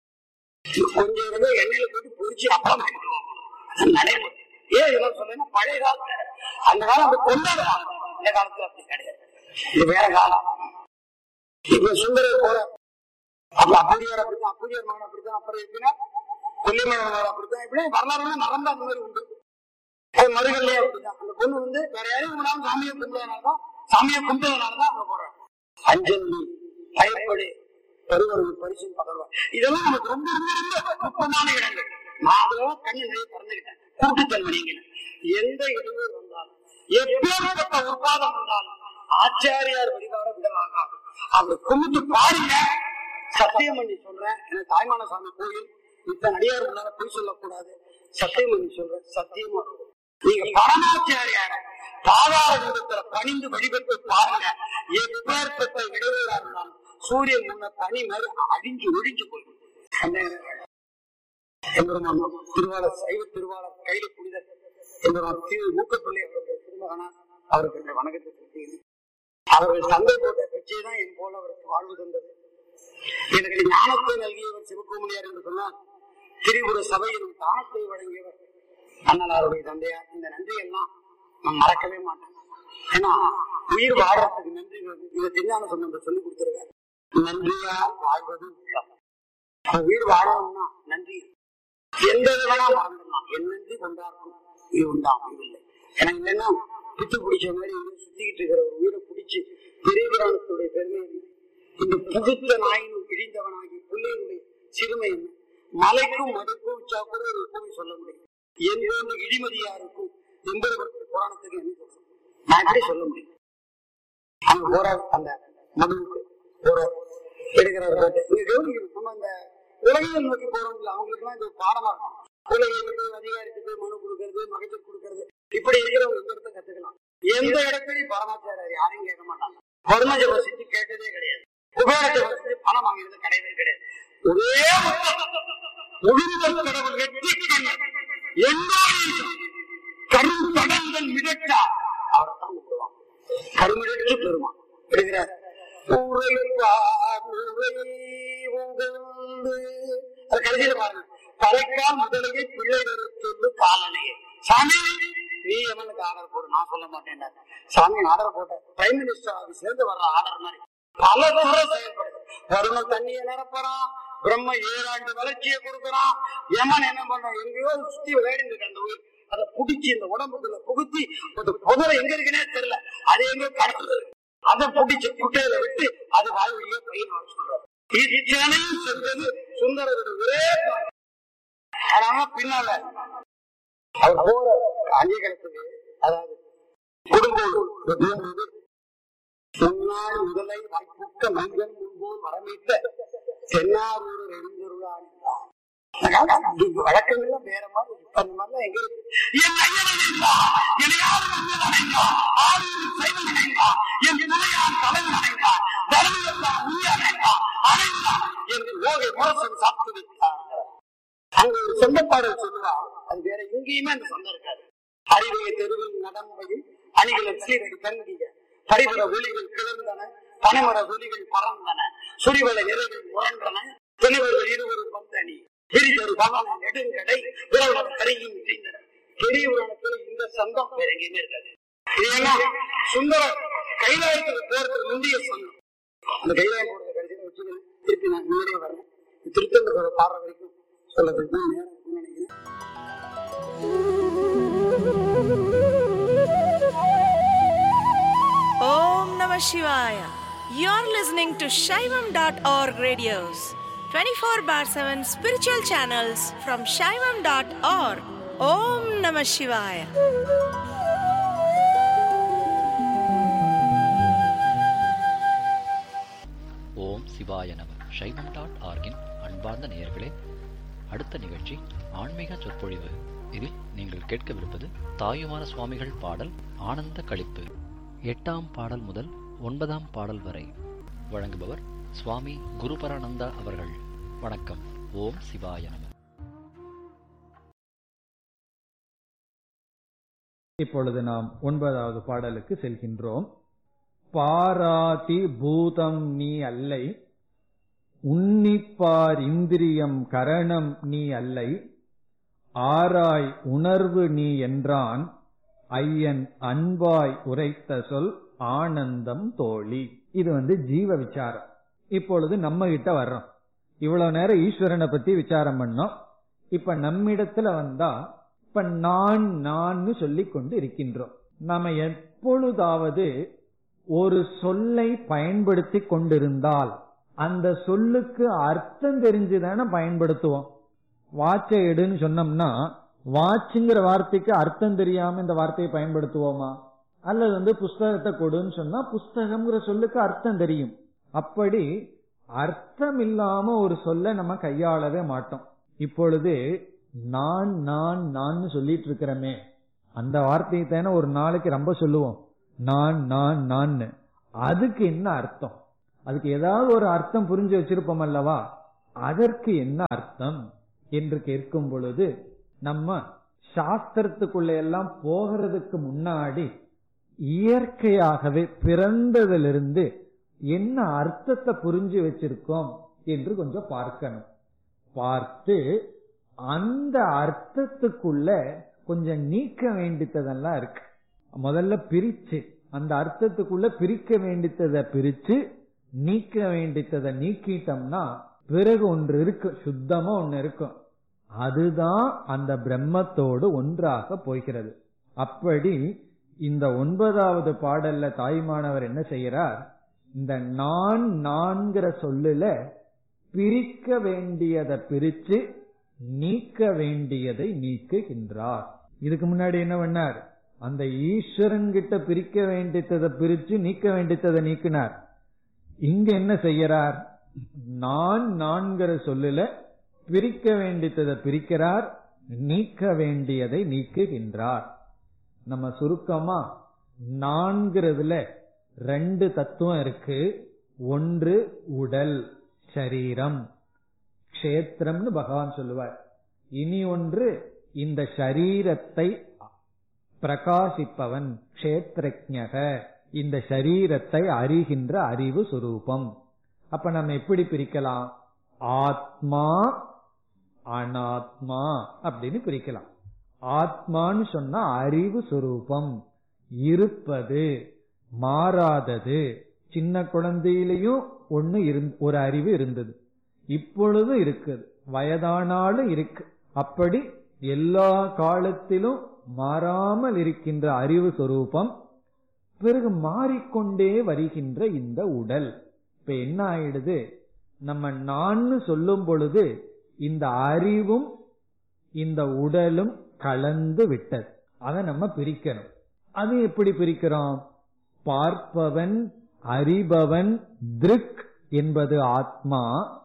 கொஞ்சம் இருந்தா எண்ணெயில போட்டு பொரிச்சு அப்புறம் அது நடைமுறை ஏன் இதெல்லாம் சொல்றேன்னா பழைய காலத்துல அந்த காலம் அப்படி கொண்டாடுறாங்க இந்த காலத்துல அப்படி கிடையாது இது வேற காலம் இப்ப சுந்தரர் போற அப்ப அப்பூரியார் அப்படித்தான் அப்பூரியார் மகன் அப்படித்தான் அப்புறம் எப்படின்னா கொல்லிமலை மகன் அப்படித்தான் இப்படி வரலாறு நடந்த அந்த மாதிரி உண்டு அது மருகல்லே அப்படிதான் அந்த பொண்ணு வந்து வேற யாரையும் கும்பிடாம சாமியை கும்பிட்டதுனாலதான் சாமியை கும்பிட்டதுனாலதான் அங்க போறாங்க அஞ்சல் நீ பயப்படு பெருவர்கள் பரிசும் பகர்வார் இதெல்லாம் நமக்கு ரொம்ப ரொம்ப ரொம்ப நுட்பமான இடங்கள் நான் அதெல்லாம் கண்ணு நிறைய திறந்துகிட்டேன் கூட்டுத்தன்மை எந்த இடையூறு வந்தாலும் எப்பேற்பட்ட உற்பாதம் வந்தாலும் ஆச்சாரியார் வழிபாட விடலாகாது அவங்க கும்பிட்டு பாருங்க சத்தியம் பண்ணி சொல்றேன் எனக்கு தாய்மான சாமி கோயில் இத்தனை அடியார் முன்னால பொய் சொல்லக்கூடாது சத்தியம் பண்ணி சொல்றேன் சத்தியமா இருக்கும். நீங்க பரமாச்சாரியார பாதாள நிலத்துல பணிந்து வழிபட்டு பாருங்க எப்பேற்பட்ட இடைவெளியா இருந்தாலும் சூரியன் முன்ன பனி மாதிரி அழிஞ்சு ஒழிஞ்சு போயிடும் எம்பெருமான் திருவாளர் சைவ திருவாளர் கையில புனிதர் எம்பெருமான் திரு மூக்கப்பிள்ளை அவருடைய திருமகனார் அவருக்கு என்னுடைய வணக்கத்தை செலுத்துகிறேன் அவர்கள் சந்தை போட்ட பிச்சை தான் என் போல அவருக்கு வாழ்வு தந்தது எனக்கு ஞானத்தை நல்கியவர் சிவகுமணியார் என்று சொன்னார் திரிபுர சபையில் தானத்தை வழங்கியவர் அண்ணலாருடைய தந்தையார் இந்த நன்றி எல்லாம் நான் மறக்கவே மாட்டேன் ஏன்னா உயிர் வாழறதுக்கு நன்றி வேணும். இதை தெரியாம சொன்ன சொல்லி கொடுத்துருக்காரு நன்றியால் வாழ்வது உள்ளம் அந்த உயிர் வாழணும்னா நன்றி எந்த வேணா மறந்துடலாம் என் நன்றி கொண்டாருக்கும் உயிர் உண்டாம் இல்லை எனக்கு இல்லைன்னா பித்து பிடிச்ச மாதிரி இங்க சுத்திக்கிட்டு இருக்கிற ஒரு உயிரை பிடிச்சு பெரிய புராணத்துடைய பெருமை என்ன இந்த புகுத்த நாயினும் இழிந்தவனாகி பிள்ளையினுடைய சிறுமை என்ன மலைக்கும் மடுக்கும் வச்சா கூட ஒரு பூமி சொல்ல முடியும் எந்த இடிமதியா இருக்கும் எம்பெருமத்து புராணத்துக்கு என்ன சொல்றது நான் எப்படி சொல்ல முடியும் அங்க போற அந்த மடுவுக்கு போற எடுக்கிறார் போட்டு இங்க கவனிக்கணும் நம்ம அந்த உலகியல் நோக்கி போறோம் இல்ல அவங்களுக்கு எல்லாம் இது ஒரு பாடமா இருக்கும் உலகியலுக்கு அதிகாரத்துக்கு மனு கொடுக்கறது மகஜர் கொடுக்கறது இப்படி இருக்கிறவங்க இந்த இடத்த கத்துக்கலாம் எந்த இடத்துலயும் பரமாச்சாரியர் யாரையும் கேட்க மாட்டாங்க வர்ம ஜபம் செஞ்சு கேட்டதே கிடையாது குபேர ஜபம் செஞ்சு பணம் வாங்கினது கிடையவே கிடையாது ஒரே முழுந்த கடவுள் வெற்றி எல்லோரும் கரும் கடங்கள் மிதட்டா அவரை தான் கூப்பிடுவான் கருமிடற்று பெருமான் எடுக்கிறார் உரைப்பார் உரை உகந்து. அது கடைசியில பாருங்க தலைக்கால் முதலையை பிள்ளைகள் சொல்லு காலனையே சாமி நீ எவனுக்கு ஆர்டர் போடு நான் சொல்ல மாட்டேன் சாமி ஆர்டர் போட்ட பிரைம் மினிஸ்டர் ஆபீஸ்ல இருந்து வர்ற ஆர்டர் மாதிரி பல முறை செயல்படுது வருணம் தண்ணியை நிரப்புறான் பிரம்ம ஏழாண்டு வளர்ச்சியை கொடுக்கறான் யமன் என்ன பண்றான் எங்கேயோ சுத்தி விளையாடிட்டு இருக்கு அந்த உயிர் அதை புடிச்சு இந்த உடம்புக்குள்ள புகுத்தி ஒரு புதரை எங்க இருக்குன்னே தெரியல அது எங்க கடவுள் அதை புடிச்சு குட்டையில விட்டு அது வாழ்விலேயே பயிர் வர சொல்றாரு இத்தனையும் செஞ்சது சுந்தரருடைய ஒரே பாட்டு. ஆனா பின்னால அவர் போற காஞ்சிகலத்துக்கு அதாவது குடும்பம் முன்னாள் முதலை வாய்ப்புக்க மனிதன் முன்போல் வரமிட்ட தென்னாரூர் எழுந்தருளான் வழக்கங்கள்லாம் வேற மாதிரி இப்ப அந்த மாதிரிலாம் எங்க இருக்கு என் ஐயனை நினைந்தா, எனையாவது வந்து நினைந்தா, ஆரூர் சைவம் நினைந்தா, என் துணையான் தலைவன் நினைந்தா, தர்மத்தான் உண்மை அடைந்தா, அடைந்தா என்று ஓகை முரசன் சாப்பிட்டு வைத்தார்கள் அங்க ஒரு சொந்தப்பாடல் சொல்லுவா அது வேற எங்கேயுமே அந்த சொந்தம் இருக்காது அறிவுடைய தெருவில் நடம்பையும் அணிகள சீரடி தங்கிய பரிபுற ஒளிகள் கிளர்ந்தன பனைமர ஒலிகள் பறந்தன சுரிவள இறைகள் முரண்டன துணிவர்கள் இருவரும் வந்தனி விரிதொரு பவன நெடுங்கடை விரவன கரையும் இணைந்தன பெரிய புராணத்துல இந்த சந்தம் வேற எங்கேயுமே இருக்காது இது என்ன சுந்தர கைலாயத்துக்கு போறதுக்கு முந்தைய சொந்தம் அந்த கைலாயம் போறத கடைசியில வச்சுக்கணும் திருப்பி நான் முன்னாடியே வரேன் திருத்தந்தோட பாடுற வரைக்கும் சொல்லதுக்கு தான் நேரம் இருக்கும்னு நினைக்கிறேன் Om Namah Shivaya. You're listening to Shaivam.org radios, 24 bar 7 spiritual channels from Shaivam.org. Om Namah Shivaya. ஓம் சிவாய நம சைவம் டாட் ஆர்கின் அன்பார்ந்த நேயர்களே அடுத்த நிகழ்ச்சி ஆன்மீக சொற்பொழிவு இதில் நீங்கள் கேட்கவிருப்பது தாயுமான சுவாமிகள் பாடல் ஆனந்த களிப்பு எட்டாம் பாடல் முதல் ஒன்பதாம் பாடல் வரை வழங்குபவர் சுவாமி குருபரானந்தா அவர்கள் வணக்கம் ஓம் சிவாய நம இப்பொழுது நாம் ஒன்பதாவது பாடலுக்கு செல்கின்றோம் பாராதி பூதம் நீ அல்லை உன்னிப்பார் இந்திரியம் கரணம் நீ அல்லை ஆராய் உணர்வு நீ என்றான் ஐயன் அன்பாய் உரைத்த சொல் ஆனந்தம் தோழி இது வந்து ஜீவ விசாரம் இப்பொழுது நம்ம கிட்ட வர்றோம் இவ்வளவு நேரம் ஈஸ்வரனை பத்தி விசாரம் பண்ணோம் இப்ப நம்மிடத்துல வந்தா இப்ப நான் நான் சொல்லிக் கொண்டு இருக்கின்றோம் நாம எப்பொழுதாவது ஒரு சொல்லை பயன்படுத்தி கொண்டிருந்தால் அந்த சொல்லுக்கு அர்த்தம் தெரிஞ்சுதானே பயன்படுத்துவோம் வாட்சை எடுன்னு சொன்னோம்னா வாட்சுங்கிற வார்த்தைக்கு அர்த்தம் தெரியாம இந்த வார்த்தையை பயன்படுத்துவோமா அல்லது வந்து புஸ்தகத்தை கொடுன்னு சொன்னா புஸ்தகம்ங்கிற சொல்லுக்கு அர்த்தம் தெரியும் அப்படி அர்த்தம் இல்லாம ஒரு சொல்ல நம்ம கையாளவே மாட்டோம் இப்பொழுது நான் நான் நான் சொல்லிட்டு இருக்கிறோமே அந்த வார்த்தையை தானே ஒரு நாளைக்கு ரொம்ப சொல்லுவோம் நான் நான் நான் அதுக்கு என்ன அர்த்தம் அதுக்கு ஏதாவது ஒரு அர்த்தம் புரிஞ்சு வச்சிருப்போம் அல்லவா அதற்கு என்ன அர்த்தம் என்று கேட்கும் பொழுது நம்ம சாஸ்திரத்துக்குள்ள எல்லாம் போகிறதுக்கு முன்னாடி இயற்கையாகவே பிறந்ததிலிருந்து என்ன அர்த்தத்தை புரிஞ்சு வச்சிருக்கோம் என்று கொஞ்சம் பார்க்கணும் பார்த்து அந்த அர்த்தத்துக்குள்ள கொஞ்சம் நீக்க வேண்டித்ததெல்லாம் இருக்கு முதல்ல பிரிச்சு அந்த அர்த்தத்துக்குள்ள பிரிக்க வேண்டித்ததை பிரிச்சு நீக்க வேண்டித்ததை நீக்கிட்டோம்னா பிறகு ஒன்று இருக்கு சுத்தமா ஒன்னு இருக்கும் அதுதான் அந்த பிரம்மத்தோடு ஒன்றாக போகிறது அப்படி இந்த ஒன்பதாவது பாடல்ல தாய்மானவர் என்ன செய்யறார் இந்த நான் நான்கிற சொல்லுல பிரிக்க வேண்டியதை பிரிச்சு நீக்க வேண்டியதை நீக்குகின்றார் இதுக்கு முன்னாடி என்ன பண்ணார் அந்த ஈஸ்வரன் கிட்ட பிரிக்க வேண்டியதை பிரிச்சு நீக்க வேண்டியதை நீக்கினார் இங்க என்ன செய்யறார் நான் நான்கிற சொல்லுல பிரிக்க வேண்டியதை பிரிக்கிறார் நீக்க வேண்டியதை நீக்குகின்றார் நம்ம சுருக்கமா நான்கிறதுல ரெண்டு தத்துவம் இருக்கு ஒன்று உடல் சரீரம் கஷேத்திரம்னு பகவான் சொல்லுவார் இனி ஒன்று இந்த சரீரத்தை பிரகாசிப்பவன் கஷேத்திரஜக இந்த சரீரத்தை அறிகின்ற அறிவு சுரூபம் அப்ப நம்ம எப்படி பிரிக்கலாம் ஆத்மா அனாத்மா அப்படின்னு பிரிக்கலாம் ஆத்மான்னு சொன்னா அறிவு சுரூபம் இருப்பது மாறாதது சின்ன குழந்தையிலையும் ஒன்னு ஒரு அறிவு இருந்தது இப்பொழுது இருக்குது வயதானாலும் இருக்கு அப்படி எல்லா காலத்திலும் மாறாமல் இருக்கின்ற அறிவு சொரூபம் பிறகு மாறிக்கொண்டே வருகின்ற இந்த உடல் இப்ப என்ன ஆயிடுது நம்ம நான்னு சொல்லும் பொழுது இந்த அறிவும் இந்த உடலும் கலந்து விட்டது அதை நம்ம பிரிக்கணும் அது எப்படி பிரிக்கிறோம் பார்ப்பவன் அறிபவன் திருக் என்பது ஆத்மா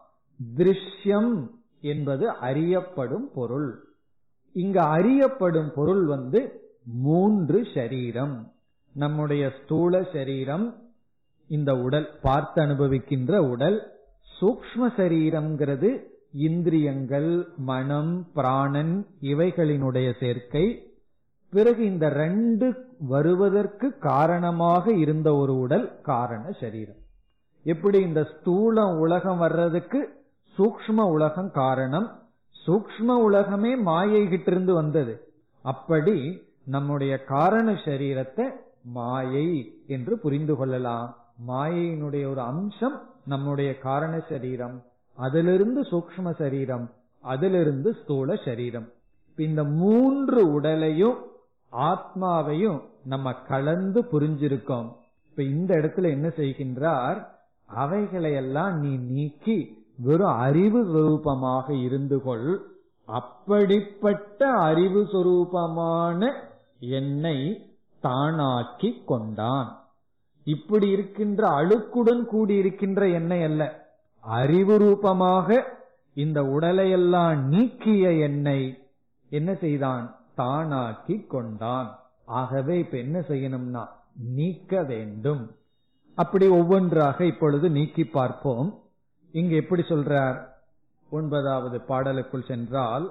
திருஷ்யம் என்பது அறியப்படும் பொருள் இங்க அறியப்படும் பொருள் வந்து மூன்று சரீரம் நம்முடைய ஸ்தூல சரீரம் இந்த உடல் பார்த்து அனுபவிக்கின்ற உடல் சூக்ம சரீரம்ங்கிறது இந்திரியங்கள் மனம் பிராணன் இவைகளினுடைய சேர்க்கை பிறகு இந்த ரெண்டு வருவதற்கு காரணமாக இருந்த ஒரு உடல் காரண சரீரம் எப்படி இந்த ஸ்தூல உலகம் வர்றதுக்கு சூக்ம உலகம் காரணம் சூக்ம உலகமே மாயை கிட்ட இருந்து வந்தது அப்படி நம்முடைய காரண சரீரத்தை மாயை என்று புரிந்து கொள்ளலாம் மாயையினுடைய ஒரு அம்சம் நம்முடைய காரண சரீரம் அதிலிருந்து சூக்ம சரீரம் அதிலிருந்து ஸ்தூல சரீரம் இந்த மூன்று உடலையும் ஆத்மாவையும் நம்ம கலந்து புரிஞ்சிருக்கோம் இப்ப இந்த இடத்துல என்ன செய்கின்றார் அவைகளையெல்லாம் நீ நீக்கி வெறும் அறிவு சுரூபமாக இருந்து கொள் அப்படிப்பட்ட அறிவு சுரூபமான என்னை தானாக்கி கொண்டான் இப்படி இருக்கின்ற அழுக்குடன் கூடி இருக்கின்ற எண்ணெய் அல்ல அறிவு ரூபமாக இந்த உடலையெல்லாம் நீக்கிய என்னை என்ன செய்தான் தானாக்கி கொண்டான் ஆகவே இப்ப என்ன செய்யணும்னா நீக்க வேண்டும் அப்படி ஒவ்வொன்றாக இப்பொழுது நீக்கி பார்ப்போம் இங்க எப்படி சொல்றார் ஒன்பதாவது பாடலுக்குள் சென்றால்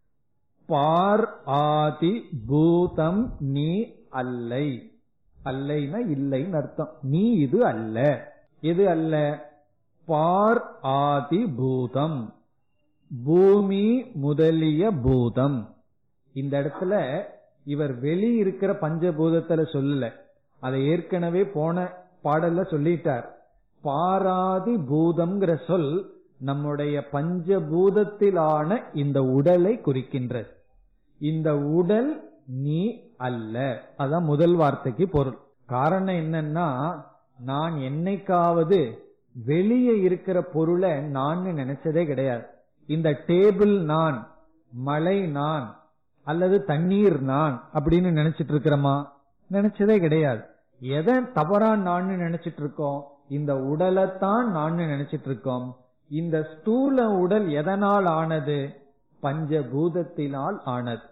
பார் ஆதி பூதம் நீ அல்லை அல்லைனா இல்லைன்னு அர்த்தம் நீ இது அல்ல எது அல்ல பார் ஆதி பூதம் பூமி முதலிய பூதம் இந்த இடத்துல இவர் வெளி இருக்கிற பஞ்சபூதத்துல சொல்லல அதை ஏற்கனவே போன பாடல்ல சொல்லிட்டார் பாராதி பூதம்ங்கிற சொல் நம்முடைய பஞ்சபூதத்திலான இந்த உடலை குறிக்கின்றது இந்த உடல் நீ அல்ல அதான் முதல் வார்த்தைக்கு பொருள் காரணம் என்னன்னா நான் என்னைக்காவது வெளியே இருக்கிற பொருளை நான் நினைச்சதே கிடையாது இந்த டேபிள் நான் மலை நான் அல்லது தண்ணீர் நான் அப்படின்னு நினைச்சிட்டு இருக்கிறோமா நினைச்சதே கிடையாது எதை தவறா நான் நினைச்சிட்டு இருக்கோம் இந்த உடலைத்தான் நான் நினைச்சிட்டு இருக்கோம் இந்த ஸ்தூல உடல் எதனால் ஆனது பஞ்சபூதத்தினால் ஆனது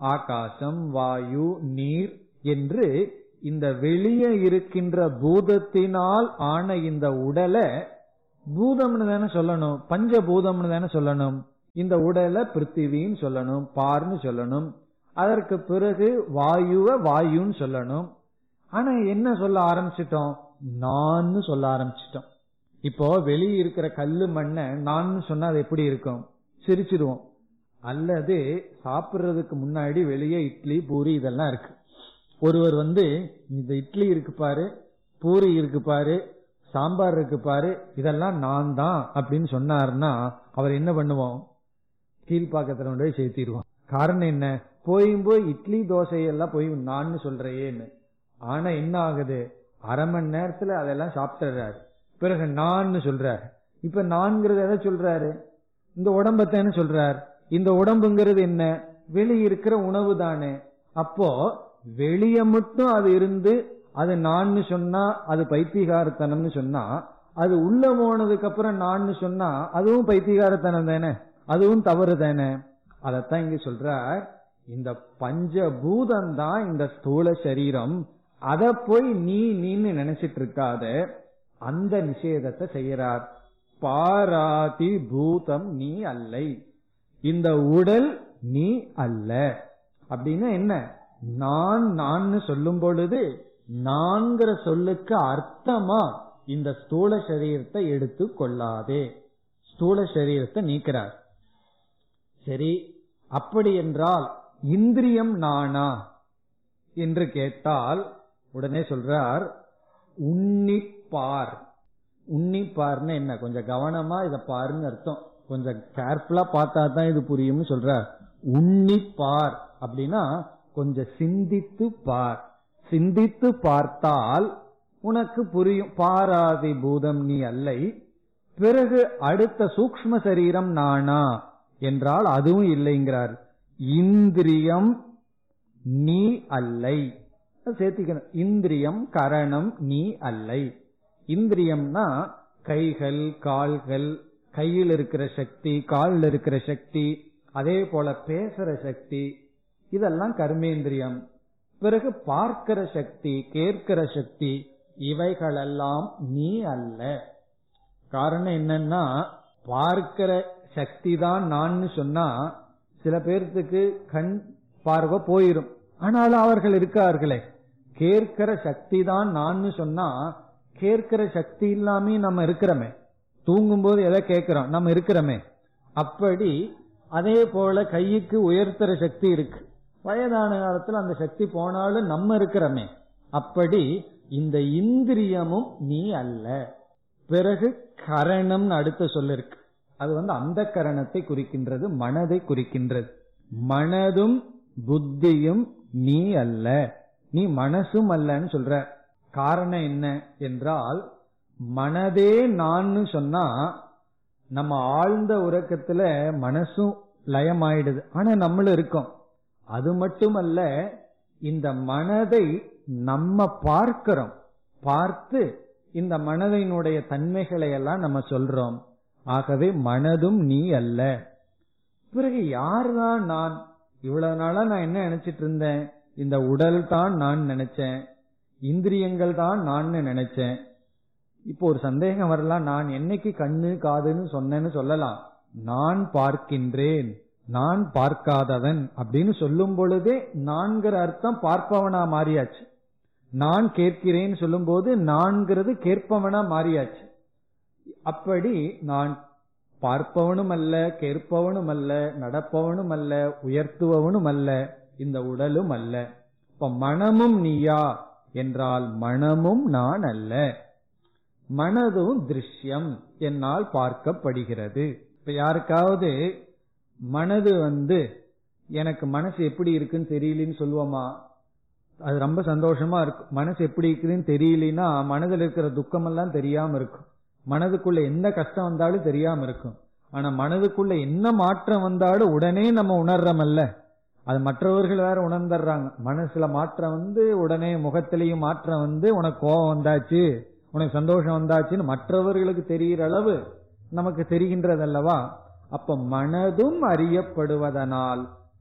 ஆகாசம் வாயு நீர் என்று இந்த வெளியே இருக்கின்ற பூதத்தினால் ஆன இந்த உடலை பூதம்னு தானே சொல்லணும் பஞ்சபூதம்னு தானே சொல்லணும் இந்த உடலை பிருத்திவின்னு சொல்லணும் பார்னு சொல்லணும் அதற்கு பிறகு வாயுவ வாயுன்னு சொல்லணும் ஆனா என்ன சொல்ல ஆரம்பிச்சிட்டோம் நான் சொல்ல ஆரம்பிச்சிட்டோம் இப்போ வெளியே இருக்கிற கல்லு மண்ணை நான் சொன்னா அது எப்படி இருக்கும் சிரிச்சிடுவோம் அல்லது சாப்பிடுறதுக்கு முன்னாடி வெளியே இட்லி பூரி இதெல்லாம் இருக்கு ஒருவர் வந்து இந்த இட்லி இருக்கு பாரு பூரி இருக்கு பாரு சாம்பார் இருக்கு பாரு இதெல்லாம் நான் தான் அப்படின்னு சொன்னாருன்னா அவர் என்ன பண்ணுவோம் கீழ்பாக்கத்துல கொண்டு போய் சேர்த்திடுவோம் காரணம் என்ன போயும் போய் இட்லி தோசை எல்லாம் போய் நான் சொல்றேன்னு ஆனா என்ன ஆகுது அரை மணி நேரத்துல அதெல்லாம் சாப்பிட்டுறாரு பிறகு நான் சொல்றாரு இப்ப நான்கிறது எதை சொல்றாரு இந்த உடம்பத்தானே சொல்றார் இந்த உடம்புங்கிறது என்ன வெளியே இருக்கிற உணவு தானே அப்போ வெளிய மட்டும் அது இருந்து அது நான் சொன்னா அது பைத்தியகாரத்தனம்னு சொன்னா அது உள்ள போனதுக்கு அப்புறம் நான் சொன்னா அதுவும் பைத்தியகாரத்தனம் தானே அதுவும் தவறு தானே அதத்தான் இங்க சொல்றார் இந்த பஞ்சபூதம் தான் இந்த ஸ்தூல சரீரம் அத போய் நீ நீன்னு நினைச்சிட்டு இருக்காத அந்த நிஷேதத்தை செய்யறார் பாராதி பூதம் நீ அல்லை இந்த உடல் நீ அல்ல அப்படின்னா என்ன நான் நான் சொல்லும் பொழுது நான்கிற சொல்லுக்கு அர்த்தமா இந்த ஸ்தூல சரீரத்தை எடுத்து கொள்ளாதே ஸ்தூல சரீரத்தை நீக்கிறார் சரி அப்படி என்றால் இந்திரியம் நானா என்று கேட்டால் உடனே சொல்றார் உன்னிப்பார் உன்னிப்பார்னு என்ன கொஞ்சம் கவனமா இத பாருன்னு அர்த்தம் கொஞ்சம் கேர்ஃபுல்லா பார்த்தா தான் இது புரியும்னு சொல்றார் உன்னிப்பார் அப்படின்னா கொஞ்சம் சிந்தித்து பார் சிந்தித்து பார்த்தால் உனக்கு புரியும் பாராதி பூதம் நீ அல்லை பிறகு அடுத்த சூக்ம சரீரம் நானா என்றால் அதுவும் இல்லைங்கிறார் இந்திரியம் நீ அல்லை சேர்த்திக்கணும் இந்திரியம் கரணம் நீ அல்லை இந்திரியம்னா கைகள் கால்கள் கையில் இருக்கிற சக்தி காலில் இருக்கிற சக்தி அதே போல பேசுற சக்தி இதெல்லாம் கர்மேந்திரியம் பிறகு பார்க்கிற சக்தி கேட்கிற சக்தி இவைகளெல்லாம் நீ அல்ல காரணம் என்னன்னா பார்க்கிற சக்தி தான் நான் சொன்னா சில பேர்த்துக்கு கண் பார்வை போயிரும் ஆனாலும் அவர்கள் இருக்கார்களே கேட்கிற சக்தி தான் நான் சொன்னா கேட்கிற சக்தி இல்லாமே நம்ம இருக்கிறோமே தூங்கும் போது எதை கேட்கிறோம் நம்ம இருக்கிறோமே அப்படி அதே போல கைக்கு உயர்த்துற சக்தி இருக்கு வயதான காலத்துல அந்த சக்தி போனாலும் நம்ம இருக்கிறோமே அப்படி இந்த இந்திரியமும் நீ அல்ல பிறகு கரணம்னு அடுத்த சொல்ல இருக்கு அது வந்து அந்த கரணத்தை குறிக்கின்றது மனதை குறிக்கின்றது மனதும் புத்தியும் நீ அல்ல நீ மனசும் அல்லன்னு சொல்ற காரணம் என்ன என்றால் மனதே நான் சொன்னா நம்ம ஆழ்ந்த உறக்கத்துல மனசும் லயமாயிடுது ஆனா நம்மளும் இருக்கோம் அது மட்டுமல்ல இந்த மனதை நம்ம பார்க்கிறோம் பார்த்து இந்த மனதினுடைய தன்மைகளை எல்லாம் நம்ம சொல்றோம் ஆகவே மனதும் நீ அல்ல பிறகு யார்தான் நான் இவ்வளவு நாளா நான் என்ன நினைச்சிட்டு இருந்தேன் இந்த உடல் தான் நான் நினைச்சேன் இந்திரியங்கள் தான் நான் நினைச்சேன் இப்போ ஒரு சந்தேகம் வரலாம் நான் என்னைக்கு கண்ணு காதுன்னு சொன்னேன்னு சொல்லலாம் நான் பார்க்கின்றேன் நான் பார்க்காதவன் அப்படின்னு சொல்லும் பொழுதே நான்கிற அர்த்தம் பார்ப்பவனா மாறியாச்சு நான் கேட்கிறேன் சொல்லும் போது நான்கிறது கேட்பவனா மாறியாச்சு அப்படி நான் பார்ப்பவனும் அல்ல கேட்பவனும் அல்ல நடப்பவனும் அல்ல உயர்த்துவவனும் அல்ல இந்த உடலும் அல்ல இப்ப மனமும் நீயா என்றால் மனமும் நான் அல்ல மனதும் திருஷ்யம் என்னால் பார்க்கப்படுகிறது இப்ப யாருக்காவது மனது வந்து எனக்கு மனசு எப்படி இருக்குன்னு தெரியலன்னு சொல்லுவோமா அது ரொம்ப சந்தோஷமா இருக்கும் மனசு எப்படி இருக்குதுன்னு தெரியலனா மனதில் இருக்கிற துக்கம் எல்லாம் தெரியாம இருக்கும் மனதுக்குள்ள எந்த கஷ்டம் வந்தாலும் தெரியாம இருக்கும் ஆனா மனதுக்குள்ள என்ன மாற்றம் வந்தாலும் உடனே நம்ம உணர்றோமல்ல அது மற்றவர்கள் வேற உணர்ந்துடுறாங்க மனசுல மாற்றம் வந்து உடனே முகத்திலையும் மாற்றம் வந்து உனக்கு கோபம் வந்தாச்சு உனக்கு சந்தோஷம் வந்தாச்சுன்னு மற்றவர்களுக்கு தெரிகிற அளவு நமக்கு தெரிகின்றதல்லவா அப்ப மனதும் அறியப்படுவதனால்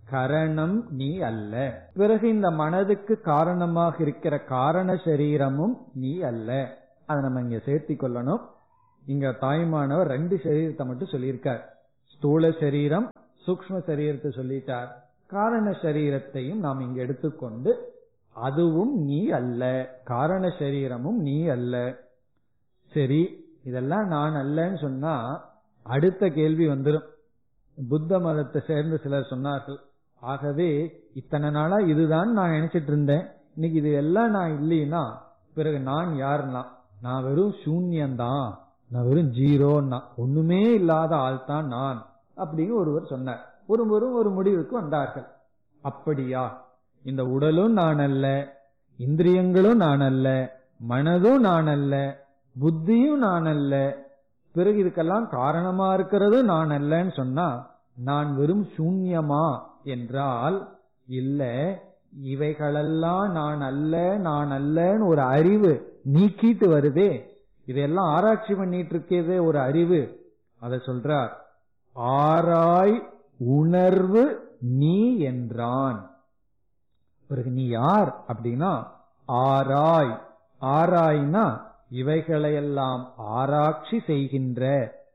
கரணம் நீ அல்ல பிறகு இந்த மனதுக்கு காரணமாக இருக்கிற காரண சரீரமும் நீ அல்ல அதை நம்ம இங்க சேர்த்தி கொள்ளணும் இங்க தாய்மானவர் ரெண்டு சரீரத்தை மட்டும் சொல்லியிருக்கார் ஸ்தூல சரீரம் சூக்ம சரீரத்தை சொல்லிட்டார் காரண சரீரத்தையும் நாம் இங்க எடுத்துக்கொண்டு அதுவும் நீ அல்ல காரண சரீரமும் நீ அல்ல சரி இதெல்லாம் நான் அல்லன்னு சொன்னா அடுத்த கேள்வி வந்துடும் புத்த மதத்தை சேர்ந்த சிலர் சொன்னார்கள் ஆகவே இத்தனை நாளா இதுதான் நான் நினைச்சிட்டு இருந்தேன் இன்னைக்கு இது எல்லாம் நான் இல்லைன்னா பிறகு நான் யாருன்னா நான் வெறும் சூன்யம்தான் நான் வெறும் ஜீரோன்னா ஒண்ணுமே இல்லாத ஆள் தான் நான் அப்படின்னு ஒருவர் சொன்னார் ஒருவரும் ஒரு முடிவுக்கு வந்தார்கள் அப்படியா இந்த உடலும் நான் அல்ல இந்திரியங்களும் நான் அல்ல மனதும் நான் அல்ல புத்தியும் நான் அல்ல பிறகு இதுக்கெல்லாம் காரணமா இருக்கிறது நான் அல்லன்னு சொன்னா நான் வெறும் சூன்யமா என்றால் இல்ல இவைகளெல்லாம் நான் அல்ல நான் அல்லன்னு ஒரு அறிவு நீக்கிட்டு வருதே இதெல்லாம் ஆராய்ச்சி பண்ணிட்டு இருக்கதே ஒரு அறிவு அத சொல்றார் ஆராய் உணர்வு நீ என்றான் பிறகு நீ யார் அப்படின்னா ஆராய் ஆராய்னா இவைகளையெல்லாம் ஆராய்ச்சி செய்கின்ற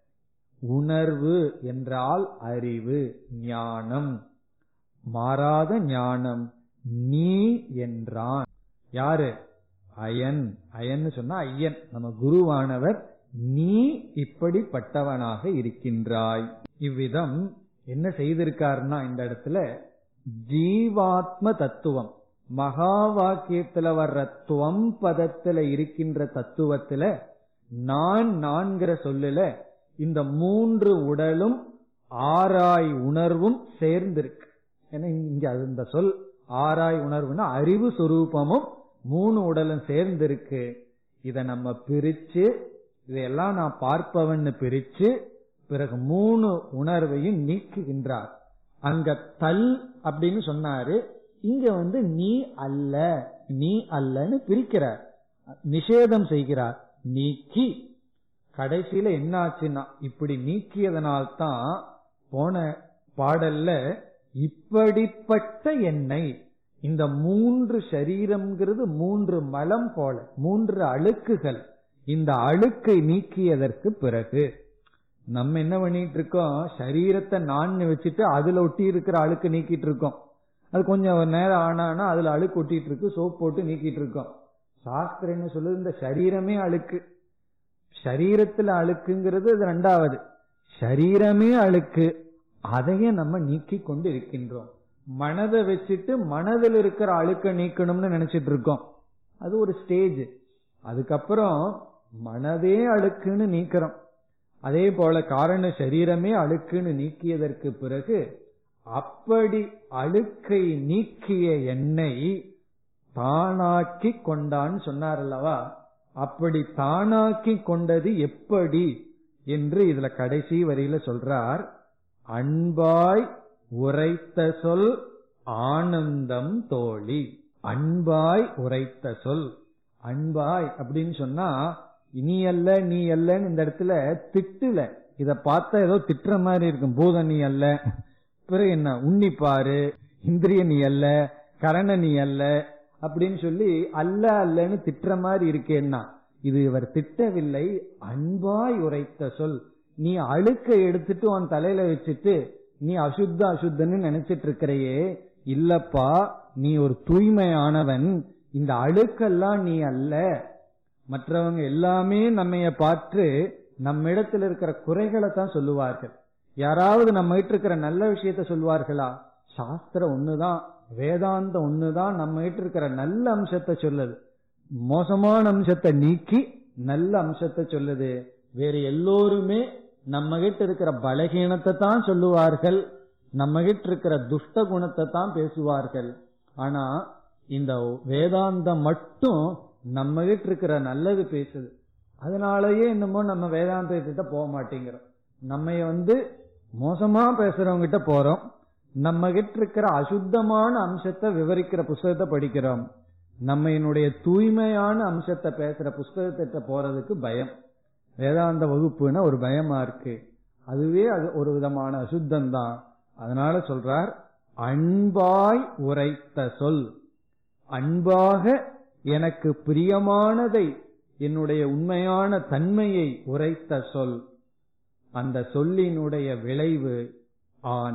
உணர்வு என்றால் அறிவு ஞானம் மாறாத ஞானம் நீ என்றான் யாரு அயன் அயன்னு சொன்னா ஐயன் நம்ம குருவானவர் நீ இப்படிப்பட்டவனாக இருக்கின்றாய் இவ்விதம் என்ன செய்திருக்காருன்னா இந்த இடத்துல ஜீவாத்ம தத்துவம் மகா வாக்கியத்துல வர்ற துவம் பதத்துல இருக்கின்ற தத்துவத்துல நான் நான்கிற சொல்லுல இந்த மூன்று உடலும் ஆராய் உணர்வும் சேர்ந்திருக்கு ஏன்னா இங்க அது இந்த சொல் ஆராய் உணர்வுனா அறிவு சுரூபமும் மூணு உடலும் சேர்ந்திருக்கு இத நம்ம பிரிச்சு இதையெல்லாம் நான் பார்ப்பவன்னு பிரிச்சு பிறகு மூணு உணர்வையும் நீக்குகின்றார் அங்க தல் அப்படின்னு சொன்னாரு இங்க வந்து நீ அல்ல நீ அல்லன்னு பிரிக்கிறார் நிஷேதம் செய்கிறார் நீக்கி கடைசியில என்ன ஆச்சுன்னா இப்படி நீக்கியதனால்தான் போன பாடல்ல இப்படிப்பட்ட எண்ணெய் இந்த மூன்று சரீரம்ங்கிறது மூன்று மலம் போல மூன்று அழுக்குகள் இந்த அழுக்கை நீக்கியதற்கு பிறகு நம்ம என்ன பண்ணிட்டு இருக்கோம் சரீரத்தை நான் வச்சுட்டு அதுல ஒட்டி இருக்கிற அழுக்கு நீக்கிட்டு இருக்கோம் அது கொஞ்சம் நேரம் ஆனானா அதுல அழுக்கு ஒட்டிட்டு இருக்கு சோப் போட்டு நீக்கிட்டு இருக்கோம் சாஸ்திரம் என்ன சொல்லுது இந்த சரீரமே அழுக்கு சரீரத்துல அழுக்குங்கிறது அது ரெண்டாவது சரீரமே அழுக்கு அதையே நம்ம நீக்கி கொண்டு இருக்கின்றோம் மனதை வச்சுட்டு மனதில் இருக்கிற அழுக்க நீக்கணும்னு நினைச்சிட்டு இருக்கோம் அது ஒரு ஸ்டேஜ் அதுக்கப்புறம் மனதே அழுக்குன்னு நீக்கிறோம் அதே போல காரண சரீரமே அழுக்குன்னு நீக்கியதற்கு பிறகு அப்படி அழுக்கை நீக்கிய எண்ணெய் தானாக்கி கொண்டான்னு சொன்னார் அல்லவா அப்படி தானாக்கி கொண்டது எப்படி என்று இதுல கடைசி வரியில சொல்றார் அன்பாய் உரைத்த சொல் ஆனந்தம் தோழி அன்பாய் உரைத்த சொல் அன்பாய் அப்படின்னு சொன்னா நீ அல்ல நீ அல்லன்னு இந்த இடத்துல திட்டுல இத பார்த்தா ஏதோ திட்டுற மாதிரி இருக்கும் பூத நீ அல்ல பிறகு என்ன உன்னிப்பாரு இந்திரிய நீ அல்ல கரண நீ அல்ல அப்படின்னு சொல்லி அல்ல அல்லன்னு திட்டுற மாதிரி இருக்கேன்னா இது இவர் திட்டவில்லை அன்பாய் உரைத்த சொல் நீ அழுக்க எடுத்துட்டு உன் தலையில வச்சுட்டு நீ அசுத்த அசுத்தன்னு நினைச்சிட்டு இருக்கிறையே இல்லப்பா நீ ஒரு தூய்மையானவன் இந்த அழுக்கெல்லாம் நீ அல்ல மற்றவங்க எல்லாமே நம்மைய பார்த்து நம்ம இடத்துல இருக்கிற குறைகளை தான் சொல்லுவார்கள் யாராவது நம்ம கிட்ட இருக்கிற நல்ல விஷயத்த சொல்வார்களா சாஸ்திரம் ஒண்ணுதான் வேதாந்தம் ஒண்ணுதான் நம்ம கிட்ட இருக்கிற நல்ல அம்சத்தை சொல்லுது மோசமான அம்சத்தை நீக்கி நல்ல அம்சத்தை சொல்லுது வேற எல்லோருமே நம்ம கிட்ட இருக்கிற பலகீனத்தை தான் சொல்லுவார்கள் நம்ம கிட்ட இருக்கிற துஷ்ட குணத்தை தான் பேசுவார்கள் ஆனா இந்த வேதாந்தம் மட்டும் நம்ம கிட்ட இருக்கிற நல்லது பேசுது அதனாலயே என்னமோ நம்ம வேதாந்தத்திட்ட போக மாட்டேங்கிறோம் நம்ம வந்து மோசமா பேசுறவங்க கிட்ட போறோம் நம்ம கிட்ட இருக்கிற அசுத்தமான அம்சத்தை விவரிக்கிற புஸ்தகத்தை படிக்கிறோம் நம்ம என்னுடைய தூய்மையான அம்சத்தை பேசுற புஸ்தகத்திட்ட போறதுக்கு பயம் வேதாந்த வகுப்புன்னா ஒரு பயமா இருக்கு அதுவே அது ஒரு விதமான அசுத்தம் தான் அதனால சொல்றார் அன்பாய் உரைத்த சொல் அன்பாக எனக்கு பிரியமானதை என்னுடைய உண்மையான தன்மையை உரைத்த சொல் அந்த சொல்லினுடைய விளைவு ஆன்